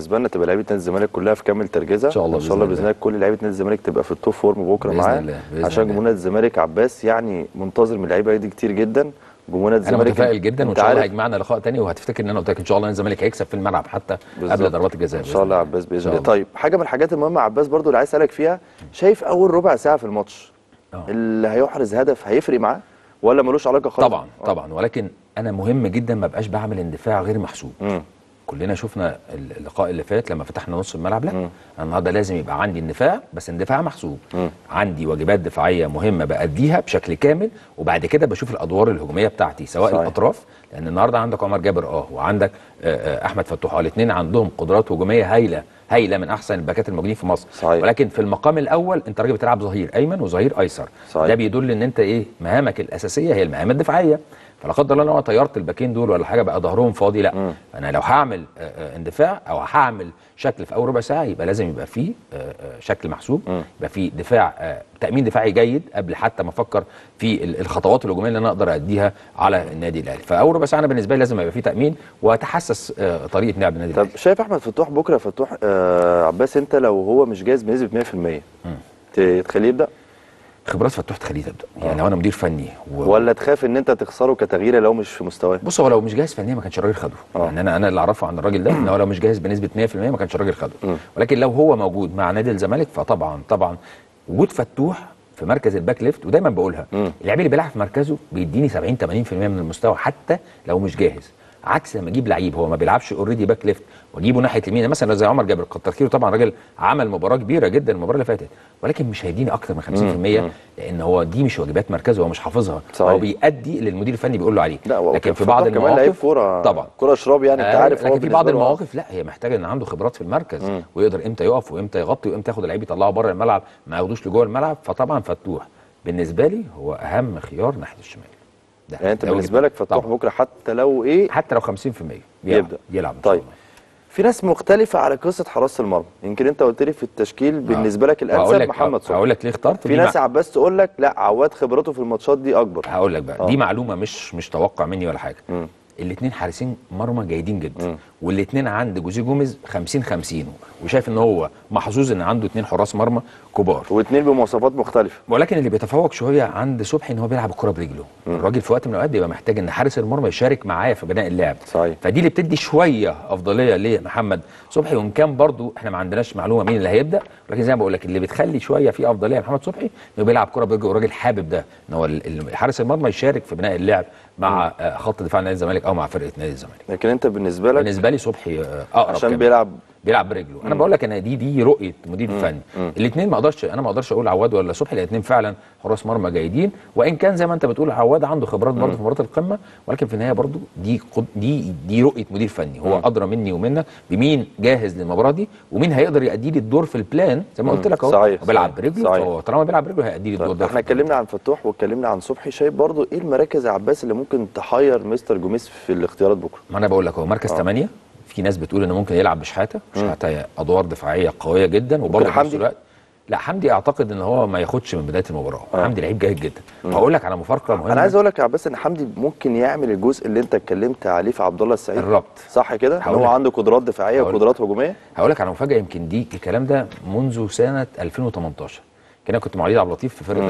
تبقى لعيبه نادي الزمالك كلها في كامل تركيزها إن شاء الله ان شاء الله بإذن باذن الله كل لعيبه نادي الزمالك تبقى في التوب فورم بكره بإذن معاه الله، بإذن عشان الله. جمهور نادي الزمالك عباس يعني منتظر من اللعيبه دي كتير جدا جمهور نادي انا الزمالك متفائل جدا وان أنت شاء الله عارف- هيجمعنا لقاء تاني وهتفتكر ان انا قلت لك ان شاء الله الزمالك هيكسب في الملعب حتى قبل بالظبط. ضربات الجزاء ان شاء الله يا عباس إن باذن شاء الله الله. طيب حاجه من الحاجات المهمه يا عباس برضو اللي عايز اسالك فيها شايف اول ربع ساعه في الماتش آه. اللي هيحرز هدف هيفرق معاه ولا ملوش علاقه خالص طبعا طبعا ولكن انا مهم جدا ما بقاش بعمل اندفاع غير محسوب مم. كلنا شفنا اللقاء اللي فات لما فتحنا نص الملعب لا انا النهارده لازم يبقى عندي اندفاع بس اندفاع محسوب مم. عندي واجبات دفاعيه مهمه باديها بشكل كامل وبعد كده بشوف الادوار الهجوميه بتاعتي سواء صحيح. الاطراف لان النهارده عندك عمر جابر اه وعندك آه، آه، احمد فتوح اه الاثنين عندهم قدرات هجوميه هايله هايله من احسن الباكات الموجودين في مصر صحيح. ولكن في المقام الاول انت راجل بتلعب ظهير ايمن وظهير ايسر صحيح. ده بيدل ان انت ايه مهامك الاساسيه هي المهام الدفاعيه فلا قدر الله لو انا طيرت الباكين دول ولا حاجه بقى ظهرهم فاضي لا انا لو هعمل آه، آه، اندفاع او هعمل شكل في اول ربع ساعه يبقى لازم يبقى فيه آه، آه، شكل محسوب يبقى فيه دفاع آه، تامين دفاعي جيد قبل حتى ما افكر في ال- الخطوات الهجوميه اللي انا اقدر اديها على النادي الاهلي فاول ربع ساعه انا بالنسبه لي لازم يبقى فيه تامين واتحسس آه، طريقه لعب النادي طب الاهلي شايف احمد فتوح بكره يا فتوح آه عباس انت لو هو مش جاهز بنسبه 100% ت- تخليه يبدا خبرات فتوح تخليه تبدا يعني لو انا مدير فني و... ولا تخاف ان انت تخسره كتغيير لو مش في مستواه بص هو لو مش جاهز فنيا ما كانش الراجل خده آه. يعني انا انا اللي اعرفه عن الراجل ده ان هو لو مش جاهز بنسبه 100% ما كانش الراجل خده ولكن لو هو موجود مع نادي الزمالك فطبعا طبعا وجود فتوح في مركز الباك ليفت ودايما بقولها اللاعب اللي بيلعب في مركزه بيديني 70 80% من المستوى حتى لو مش جاهز عكس لما اجيب لعيب هو ما بيلعبش اوريدي باك ليفت واجيبه ناحيه اليمين مثلا زي عمر جابر كتر خيره طبعا راجل عمل مباراه كبيره جدا المباراه اللي فاتت ولكن مش هيديني اكتر من 50% لان هو دي مش واجبات مركزه هو مش حافظها صحيح. هو بيأدي اللي المدير الفني بيقول له عليه لا هو لكن في فتوح بعض كمان لعيب المواقف كوره طبعا كوره شراب يعني انت آه، عارف هو لكن في بعض بالنسبة له- المواقف لا هي محتاجه ان عنده خبرات في المركز ويقدر امتى يقف وامتى يغطي وامتى ياخد اللعيب يطلعه بره الملعب ما ياخدوش لجوه الملعب فطبعا فتوح بالنسبه لي هو اهم خيار ناحيه الشمال ده يعني انت ده بالنسبه وجهة لك فتوح طبعاً. بكره حتى لو ايه حتى لو 50% يبدأ. يلعب إن شاء طيب الله. في ناس مختلفه على قصه حراسه المرمى يمكن انت قلت لي في التشكيل بالنسبه لك وهقول الانسب لك محمد صبحي هقول لك ليه اخترت في دي ناس مع- يا عباس تقول لك لا عواد خبرته في الماتشات دي اكبر هقول لك بقى آه. دي معلومه مش مش توقع مني ولا حاجه مم. الاثنين حارسين مرمى جيدين جدا مم. والاثنين عند جوزيه جوميز 50 50 وشايف ان هو محظوظ ان عنده اثنين حراس مرمى كبار واثنين بمواصفات مختلفه ولكن اللي بيتفوق شويه عند صبحي ان هو بيلعب الكره برجله الراجل في وقت من الاوقات بيبقى محتاج ان حارس المرمى يشارك معاه في بناء اللعب صحيح. فدي اللي بتدي شويه افضليه لمحمد صبحي وان كان برضو احنا ما عندناش معلومه مين اللي هيبدا ولكن زي ما بقول لك اللي بتخلي شويه في افضليه لمحمد صبحي انه بيلعب كره برجله والراجل حابب ده ان هو ال- ال- حارس المرمى يشارك في بناء اللعب مع آه، خط دفاع نادي الزمالك او مع فرقه نادي الزمالك لكن انت بالنسبه لك بالنسبه لي صبحي آه، اقرب عشان كمان. بيلعب بيلعب برجله انا بقول لك انا دي دي رؤيه مدير فني الاثنين ما اقدرش انا ما اقدرش اقول عواد ولا صبحي الاثنين فعلا حراس مرمى جيدين وان كان زي ما انت بتقول عواد عنده خبرات برضه في مباراه القمه ولكن في النهايه برضه دي قد- دي دي رؤيه مدير فني هو ادرى مني ومنك بمين جاهز للمباراه دي ومين هيقدر يأدي لي الدور في البلان زي ما قلت لك اهو صحيح، هو بيلعب صحيح، برجله صحيح. فهو طالما بيلعب برجله هيأدي لي الدور طيب ده احنا في البلان. اتكلمنا عن فتوح واتكلمنا عن صبحي شايف برضو ايه المراكز يا عباس اللي ممكن تحير مستر جوميز في الاختيارات بكره ما انا بقول لك هو مركز 8 في ناس بتقول انه ممكن يلعب بشحاته شحاته ادوار دفاعيه قويه جدا وبرضه في نفس حمدي؟ الوقت لا حمدي اعتقد ان هو ما ياخدش من بدايه المباراه حمدي لعيب جيد جدا وهقول لك على مفارقه مهمه انا عايز اقول لك يا عباس ان حمدي ممكن يعمل الجزء اللي انت اتكلمت عليه في عبد الله السعيد الربط. صح كده ان هقول هو لك. عنده قدرات دفاعيه هقول- وقدرات هجوميه هقول لك على مفاجاه يمكن دي الكلام ده منذ سنه 2018 كده كنت مع وليد عبد اللطيف في فرقه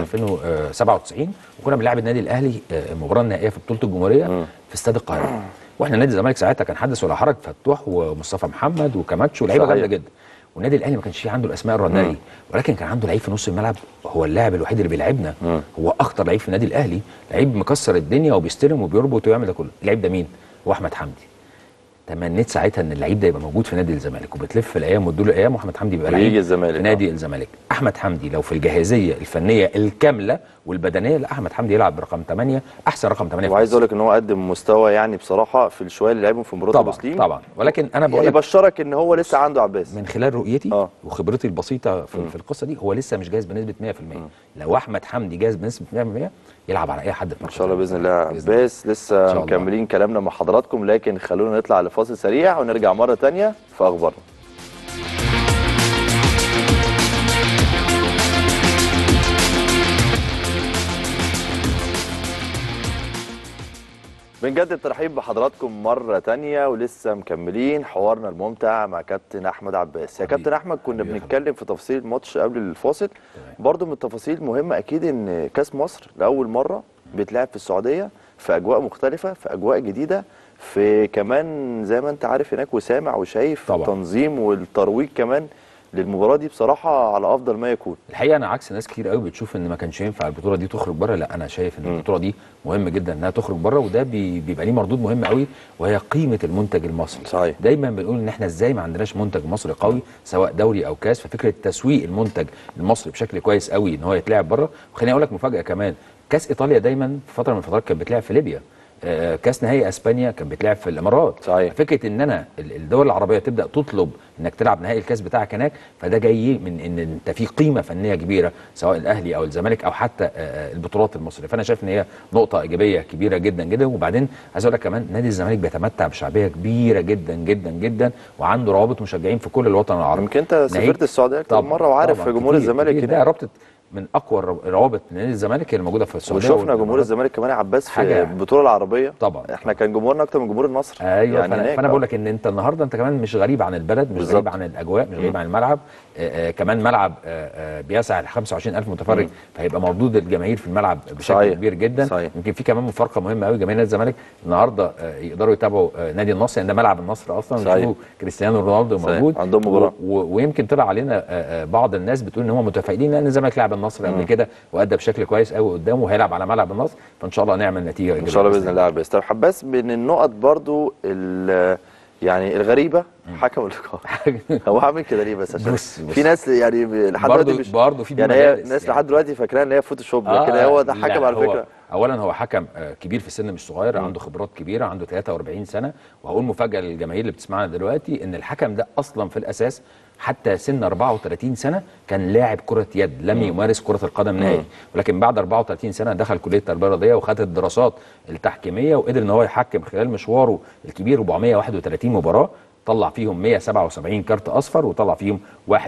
2097 وكنا بنلعب النادي الاهلي آه، المباراه النهائيه في بطوله الجمهوريه في استاد القاهره واحنا نادي الزمالك ساعتها كان حدث ولا حرج فتوح ومصطفى محمد وكماتش ولاعيبه صحيح. جامده جدا والنادي الاهلي ما كانش فيه عنده الاسماء الرنانيه ولكن كان عنده لعيب في نص الملعب هو اللاعب الوحيد اللي بيلعبنا هو اخطر لعيب في النادي الاهلي لعيب مكسر الدنيا وبيستلم وبيربط ويعمل ده كله اللعيب ده مين هو احمد حمدي تمنيت ساعتها ان اللعيب ده يبقى موجود في نادي الزمالك وبتلف الايام وتدور الايام واحمد حمدي بيبقى ويجي لعيب الزمالك، في نادي الزمالك احمد حمدي لو في الجاهزيه الفنيه الكامله والبدنيه لا احمد حمدي يلعب برقم 8 احسن رقم 8 في وعايز مصر. اقول لك ان هو قدم مستوى يعني بصراحه في الشويه اللي لعبهم في مباراه طبعا مسلم طبعا ولكن انا بقول لك يبشرك ان هو لسه عنده عباس من خلال رؤيتي آه. وخبرتي البسيطه في, في القصه دي هو لسه مش جاهز بنسبه 100% لو احمد حمدي جاهز بنسبه 100% يلعب على اي حد في ان شاء الله باذن الله يا بإذن الله. عباس إن لسه شاء الله. مكملين كلامنا مع حضراتكم لكن خلونا نطلع لفاصل سريع ونرجع مره تانية في اخبارنا بنجدد الترحيب بحضراتكم مرة تانية ولسه مكملين حوارنا الممتع مع كابتن أحمد عباس يا حبيبي. كابتن أحمد كنا حبيبي يا بنتكلم في تفاصيل الماتش قبل الفاصل برضو من التفاصيل المهمة أكيد إن كأس مصر لأول مرة بيتلعب في السعودية في أجواء مختلفة في أجواء جديدة في كمان زي ما أنت عارف هناك وسامع وشايف طبعا. التنظيم والترويج كمان للمباراة دي بصراحة على أفضل ما يكون الحقيقه انا عكس ناس كتير قوي بتشوف ان ما كانش ينفع البطوله دي تخرج بره لا انا شايف ان البطوله دي مهم جدا انها تخرج بره وده بي- بيبقى ليه مردود مهم قوي وهي قيمه المنتج المصري صحيح. دايما بنقول ان احنا ازاي ما عندناش منتج مصري قوي سواء دوري او كاس ففكره تسويق المنتج المصري بشكل كويس قوي ان هو يتلعب بره وخليني اقول لك مفاجاه كمان كاس ايطاليا دايما في فتره من الفترات كانت بتلعب في ليبيا آه، كاس نهائي اسبانيا كان بيتلعب في الامارات صحيح. فكره ان انا ال- الدول العربيه تبدا تطلب انك تلعب نهائي الكاس بتاعك هناك فده جاي من ان انت في قيمه فنيه كبيره سواء الاهلي او الزمالك او حتى آه، آه، البطولات المصريه فانا شايف ان هي نقطه ايجابيه كبيره جدا جدا وبعدين عايز اقول لك كمان نادي الزمالك بيتمتع بشعبيه كبيره جدا جدا جدا وعنده روابط مشجعين في كل الوطن العربي يمكن أنت ناهيك- سافرت السعودية أكتر طبعاً، مرة وعارف طبعاً، جمهور كتير، الزمالك كتير. هناك. ده رابطه من اقوى روابط نادي الزمالك هي الموجوده في السعوديه وشفنا جمهور والإمارات. الزمالك كمان يا عباس في حاجة- البطولة العربية طبعاً. احنا كان جمهورنا أكتر من جمهور النصر ايوه يعني فانا, هناك، فأنا آه. بقول لك ان انت النهارده انت كمان مش غريب عن البلد مش بالظبط. غريب عن الاجواء مش غريب عن الملعب آه آه كمان ملعب آه آه بيسع ل 25000 متفرج فهيبقى مردود الجماهير في الملعب بشكل صحيح. كبير جدا صحيح. يمكن في كمان مفارقه مهمه قوي جماهير نادي الزمالك النهارده آه يقدروا يتابعوا آه نادي النصر لان ده ملعب النصر اصلا صحيح. ويشوفوا كريستيانو رونالدو صحيح. موجود عندهم مباراة. و- و- ويمكن طلع علينا آه آه بعض الناس بتقول ان هم متفائلين لان الزمالك لعب النصر قبل كده وادى بشكل كويس قوي قدامه وهيلعب على ملعب النصر فان شاء الله نعمل نتيجه ان شاء الله باذن الله يا عباس طب حباس من النقط برضو ال- يعني الغريبه حكم اللقاء هو عامل كده ليه بس عشان بص- بص. في ناس يعني ب- لحد برضو- دلوقتي مش برضو في يعني هي مدارس ناس يعني. لحد دلوقتي فاكراها ان هي فوتوشوب لكن آه، هو ده لا، حكم على هو فكره اولا هو حكم آه، كبير في السن مش صغير عنده خبرات كبيره عنده 43 سنه وهقول مفاجاه للجماهير اللي بتسمعنا دلوقتي ان الحكم ده اصلا في الاساس حتى سن 34 سنه كان لاعب كره يد لم يمارس كره القدم نهائي ولكن بعد 34 سنه دخل كليه التربيه الرياضيه وخد الدراسات التحكيميه وقدر ان هو يحكم خلال مشواره الكبير 431 مباراه طلع فيهم 177 كارت اصفر وطلع فيهم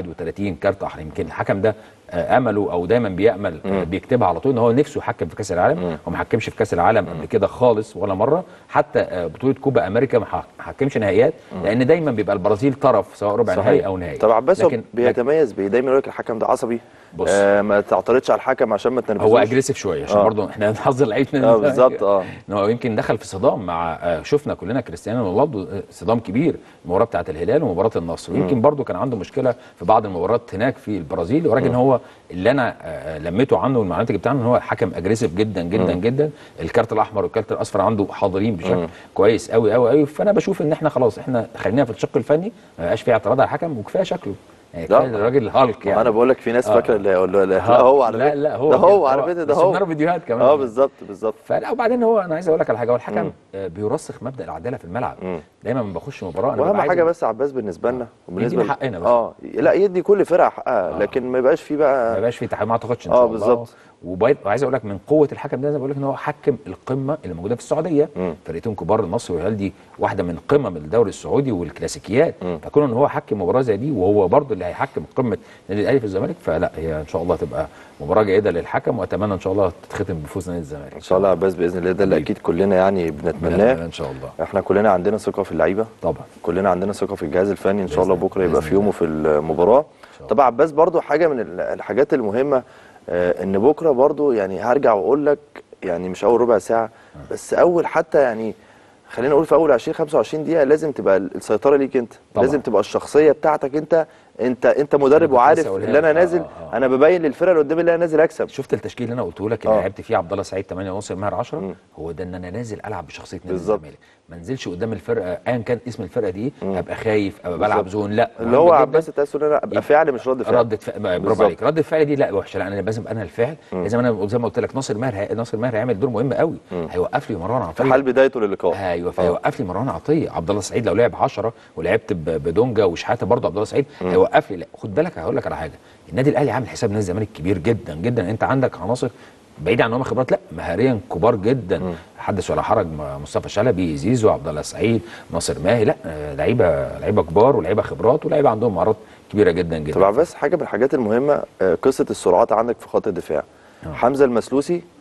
31 كارت احمر يمكن الحكم ده آه، امله او دايما بيامل آه، بيكتبها على طول ان هو نفسه يحكم في كاس العالم وما حكمش في كاس العالم قبل كده خالص ولا مره حتى آه، بطوله كوبا امريكا ما ح- ما حكمش نهائيات لان دايما بيبقى البرازيل طرف سواء ربع نهائي او نهائي طب عباس هو لكن- بيتميز بايه دايما يقول لك الحكم ده عصبي بص. آه ما تعترضش على الحكم عشان ما تنرفزوش هو اجريسيف شويه عشان آه. برضه احنا نحذر لعيبه نادي اه الزمالك. بالظبط اه ان هو يمكن دخل في صدام مع آه، شفنا كلنا كريستيانو رونالدو آه، صدام كبير المباراه بتاعه الهلال ومباراه النصر ويمكن برضو كان عنده مشكله في بعض المباريات هناك في البرازيل ولكن هو اللي انا آه، لميته عنه والمعلومات اللي جبتها عنه ان هو حكم اجريسيف جدا جدا جدا الكارت الاحمر والكارت الاصفر عنده حاضرين بشكل كويس قوي قوي قوي فانا بشوف ان احنا خلاص احنا خلينا في الشق الفني ما بقاش في اعتراض على الحكم وكفايه شكله يعني لا. كفايه الراجل هالك يعني يعني انا بقول لك في ناس آه. فاكره اللي يقول له لا, لا ها- هو على لا فكرة. لا هو ده هو كده. على فكره ده بس هو شفنا له فيديوهات كمان اه بالظبط بالظبط فلا وبعدين هو انا عايز اقول لك على حاجه هو الحكم آه، بيرسخ مبدا العداله في الملعب دايما لما بخش مباراه انا واهم ببقى عايز حاجه بس يا عباس بالنسبه لنا وبالنسبه يدينا حقنا بس. اه لا يدي كل فرقه حقها لكن ما يبقاش فيه ما بقى يبقاش في تحكيم ما اعتقدش ان آه، شاء الله بالظبط. وباي- وعايز اقول لك من قوه الحكم ده زي ما بقول لك ان هو حكم القمه اللي موجوده في السعوديه مم. فرقتين كبار النصر والهلال دي واحده من قمم الدوري السعودي والكلاسيكيات فكون ان هو حكم مباراه زي دي وهو برضه اللي هيحكم قمه نادي الاهلي في الزمالك فلا هي ان شاء الله تبقى مباراه جيده للحكم واتمنى ان شاء الله تتختم بفوز نادي الزمالك ان شاء الله يا عباس باذن الله ده اللي حبيبي. اكيد كلنا يعني بنتمناه ان شاء الله احنا كلنا عندنا ثقه في اللعيبه طبعا كلنا عندنا ثقه في الجهاز الفني ان شاء الله بإذن- بكره يبقى بإذن في يومه في المباراه الله. طبعا عباس برضو حاجه من ال- الحاجات المهمه آه، ان بكره برضو يعني هرجع واقول لك يعني مش اول ربع ساعه بس اول حتى يعني خلينا نقول في اول 20 25 دقيقه لازم تبقى السيطره ليك انت طبعا. لازم تبقى الشخصيه بتاعتك انت انت انت مدرب كنت وعارف لسه أقولها اللي انا لك. آه، نازل آه، آه. انا ببين للفرقه اللي قدامي اللي انا نازل اكسب شفت التشكيل اللي انا قلته لك اللي آه. لعبت فيه عبد الله سعيد 8 ونص ماهر 10 هو ده ان انا نازل العب بشخصيه نادي بالظبط. الزمالك ما انزلش قدام الفرقه ايا كان اسم الفرقه دي ابقى خايف ابقى بلعب بالظبط. زون لا اللي مهم هو جداً عباس انت عايز تقول انا ابقى فعل مش رد فعل ردة فعل برافو بالظبط. عليك ردة الفعل دي لا وحشه لا انا لازم انا الفعل لازم انا زي ما قلت لك ناصر ماهر هي- ناصر ماهر هيعمل دور مهم قوي هيوقف لي مروان عطيه في حال بدايته للقاء ايوه فهيوقف لي مروان عطيه عبد الله السعيد لو لعب 10 ولعبت ب- بدونجا وشحاته برضه عبد الله السعيد هيوقف لي لا خد بالك هقول لك على حاجه النادي الاهلي عامل حساب نادي الزمالك كبير جدا جدا انت عندك عناصر بعيد عن ان هم خبرات لا مهاريا كبار جدا حدث ولا حرج م- مصطفى شلبي زيزو عبد الله السعيد ناصر ماهي لا آه، لعيبه لعيبه كبار ولعيبه خبرات ولعيبه عندهم مهارات كبيره جدا جدا طب عباس حاجه من الحاجات المهمه آه، قصه السرعات عندك في خط الدفاع حمزه المسلوسي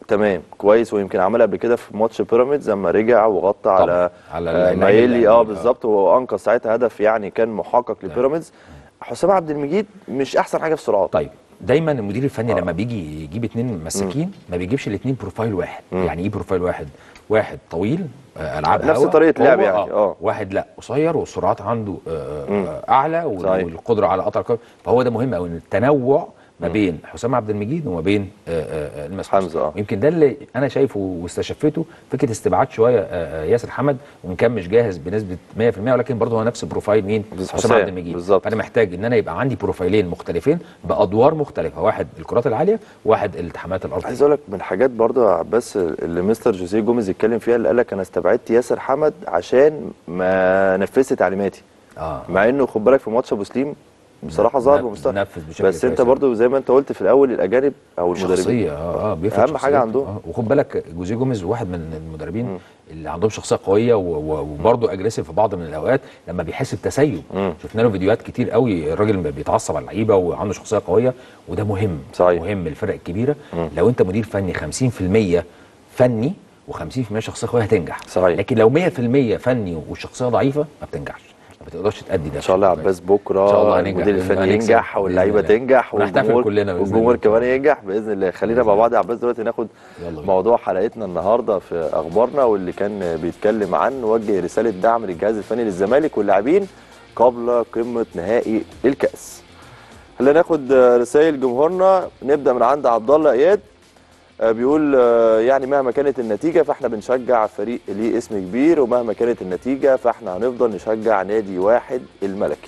تمام كويس ويمكن عملها قبل كده في ماتش بيراميدز لما رجع وغطى على على آه، اللعيب مايلي الأهلي. اه بالظبط وانقذ ساعتها هدف يعني كان محقق لبيراميدز حسام عبد المجيد مش احسن حاجه في السرعات طيب دايما المدير الفني لما بيجي يجيب اتنين مساكين ما بيجيبش الاتنين بروفايل واحد يعني ايه بروفايل واحد واحد طويل آه، العاب نفس هوا، طريقة لعب هو- يعني، آه. واحد لا قصير والسرعات عنده آه، آه، اعلى وال- صحيح. والقدره على قطع الكره فهو ده مهم قوي التنوع ما بين حسام عبد المجيد وما بين آه، آه، المسعود حمزة، آه. يمكن ده اللي انا شايفه واستشفيته فكره استبعاد شويه آه، آه، ياسر حمد وان كان مش جاهز بنسبه 100% ولكن برضه هو نفس بروفايل مين بالظبط. حسام عبد المجيد بالظبط. فانا محتاج ان انا يبقى عندي بروفايلين مختلفين بادوار مختلفه واحد الكرات العاليه واحد التحامات الارض عايز اقول لك من الحاجات برضه يا عباس اللي مستر جوزيه جوميز اتكلم فيها اللي قال لك انا استبعدت ياسر حمد عشان ما نفذت تعليماتي اه مع انه خد بالك في ماتش ابو سليم بصراحه ظهر نف- بمستوى نفذ بشكل بس انت كويس. برضه زي ما انت قلت في الاول الاجانب او المدربين شخصيه اه اه بيفرق اهم حاجه شخصيته. عندهم آه. وخد بالك جوزيه جوميز واحد من المدربين اللي عندهم شخصيه قويه و- و- وبرضه اجريسيف في بعض من الاوقات لما بيحس بتسيب مم. شفنا له فيديوهات كتير قوي الراجل بيتعصب على اللعيبه وعنده شخصيه قويه وده مهم صحيح. مهم الفرق الكبيره لو انت مدير فني 50% فني و50% شخصيه قويه هتنجح صحيح. لكن لو 100% فني والشخصيه ضعيفه ما بتنجحش ما بتقدرش تأدي ده ان شاء الله يا عباس بكره إن شاء الله هننجح المدير بإذن الله الفني هنكسب ينجح بإذن واللعيبه الله. تنجح ونحتفل والجمهور كلنا بإذن والجمهور الله. كمان ينجح باذن الله خلينا مع بعض يا عباس دلوقتي ناخد يلا بينا. موضوع حلقتنا النهارده في اخبارنا واللي كان بيتكلم عن وجه رساله دعم للجهاز الفني للزمالك واللاعبين قبل قمه نهائي الكاس خلينا ناخد رسائل جمهورنا نبدا من عند عبد الله اياد آه، بيقول آه، يعني مهما كانت النتيجه فاحنا بنشجع فريق ليه اسم كبير ومهما كانت النتيجه فاحنا هنفضل نشجع نادي واحد الملكي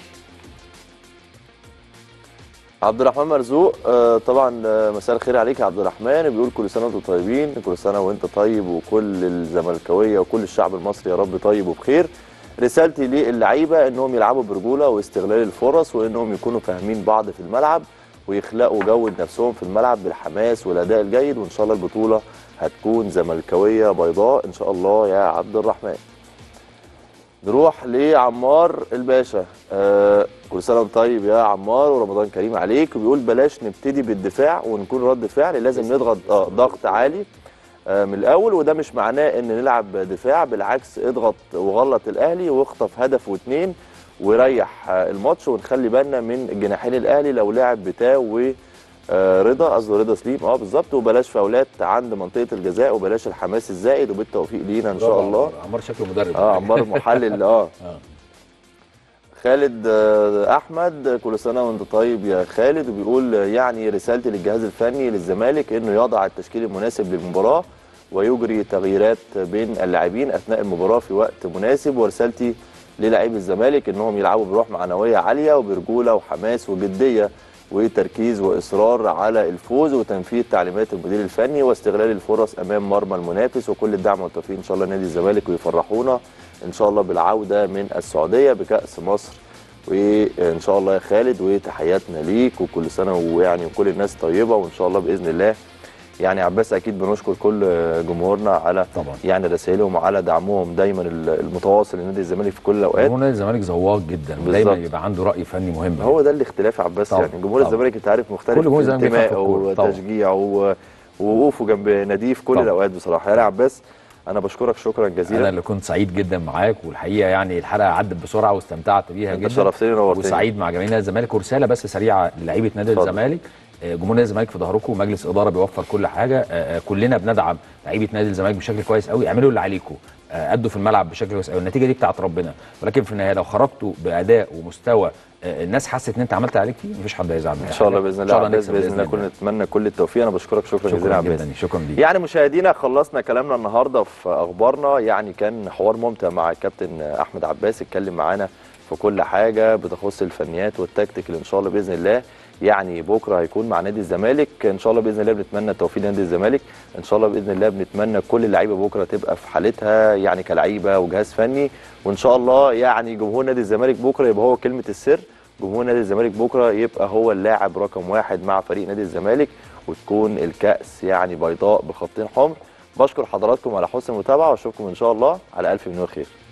عبد الرحمن مرزوق آه، طبعا آه، مساء الخير عليك يا عبد الرحمن بيقول كل سنه وانتم طيبين كل سنه وانت طيب وكل الزملكاويه وكل الشعب المصري يا رب طيب وبخير رسالتي للعيبه انهم يلعبوا برجوله واستغلال الفرص وانهم يكونوا فاهمين بعض في الملعب ويخلقوا جو لنفسهم في الملعب بالحماس والاداء الجيد وان شاء الله البطوله هتكون زملكاويه بيضاء ان شاء الله يا عبد الرحمن نروح لعمار الباشا آه كل سنه وانت طيب يا عمار ورمضان كريم عليك وبيقول بلاش نبتدي بالدفاع ونكون رد فعل لازم نضغط آه ضغط عالي آه من الاول وده مش معناه ان نلعب دفاع بالعكس اضغط وغلط الاهلي واخطف هدف واثنين وريح آه الماتش ونخلي بالنا من جناحين الاهلي لو لعب بتاو و آه، رضا قصده رضا سليم اه بالظبط وبلاش فاولات عند منطقه الجزاء وبلاش الحماس الزائد وبالتوفيق لينا ان شاء الله عمار شكله مدرب اه عمار محلل اه خالد آه، احمد كل سنه وانت طيب يا خالد وبيقول آه، يعني رسالتي للجهاز الفني للزمالك انه يضع التشكيل المناسب للمباراه ويجري تغييرات بين اللاعبين اثناء المباراه في وقت مناسب ورسالتي للاعبي الزمالك انهم يلعبوا بروح معنويه عاليه وبرجوله وحماس وجديه وتركيز واصرار على الفوز وتنفيذ تعليمات المدير الفني واستغلال الفرص امام مرمى المنافس وكل الدعم والتوفيق ان شاء الله نادي الزمالك ويفرحونا ان شاء الله بالعوده من السعوديه بكاس مصر وان شاء الله يا خالد وتحياتنا ليك وكل سنه ويعني وكل الناس طيبه وان شاء الله باذن الله يعني عباس اكيد بنشكر كل جمهورنا على طبعا. يعني رسائلهم وعلى دعمهم دايما المتواصل لنادي الزمالك في كل الاوقات جمهور نادي الزمالك زواق جدا بالظبط. ودايما يبقى عنده راي فني مهم هو ده الاختلاف يا عباس طبعا، يعني جمهور طبعا. الزمالك انت عارف مختلف كل جمهور في الزمالك بيفهم في انتمائه الكورة، طبعا. وتشجيعه و- ووقوفه جنب ناديه في كل طبعا. الاوقات بصراحه يعني يا عباس انا بشكرك شكرا انا جزيلا اللي كنت سعيد جدا معاك والحقيقه يعني الحلقه عدت بسرعه واستمتعت بيها انت جدا شرفتني ونورتني. وسعيد مع جماهير نادي الزمالك ورساله بس سريعه للعيبه نادي اتفضل. الزمالك آه، جمهور نادي الزمالك في ظهركم مجلس اداره بيوفر كل حاجه آه، آه، كلنا بندعم لعيبه نادي الزمالك بشكل كويس قوي اعملوا اللي عليكم آه، ادوا في الملعب بشكل كويس قوي النتيجه دي بتاعت ربنا ولكن في النهايه لو خرجتوا باداء ومستوى آه، الناس حست ان انت عملت عليك فيه مفيش حد هيزعل منك ان شاء الله باذن الله ان شاء الله عباس نكسب باذن الله كلنا نتمنى كل التوفيق انا بشكرك شكرا جزيلا يا شكرا عباس جدا شكرا ليك يعني مشاهدينا خلصنا كلامنا النهارده في اخبارنا يعني كان حوار ممتع مع الكابتن احمد عباس اتكلم معانا في كل حاجه بتخص الفنيات والتكتيك اللي ان شاء الله باذن الله يعني بكره هيكون مع نادي الزمالك ان شاء الله باذن الله بنتمنى التوفيق لنادي الزمالك ان شاء الله باذن الله بنتمنى كل اللعيبه بكره تبقى في حالتها يعني كلعيبه وجهاز فني وان شاء الله يعني جمهور نادي الزمالك بكره يبقى هو كلمه السر جمهور نادي الزمالك بكره يبقى هو اللاعب رقم واحد مع فريق نادي الزمالك وتكون الكأس يعني بيضاء بخطين حمر بشكر حضراتكم على حسن المتابعه واشوفكم ان شاء الله على الف مليون خير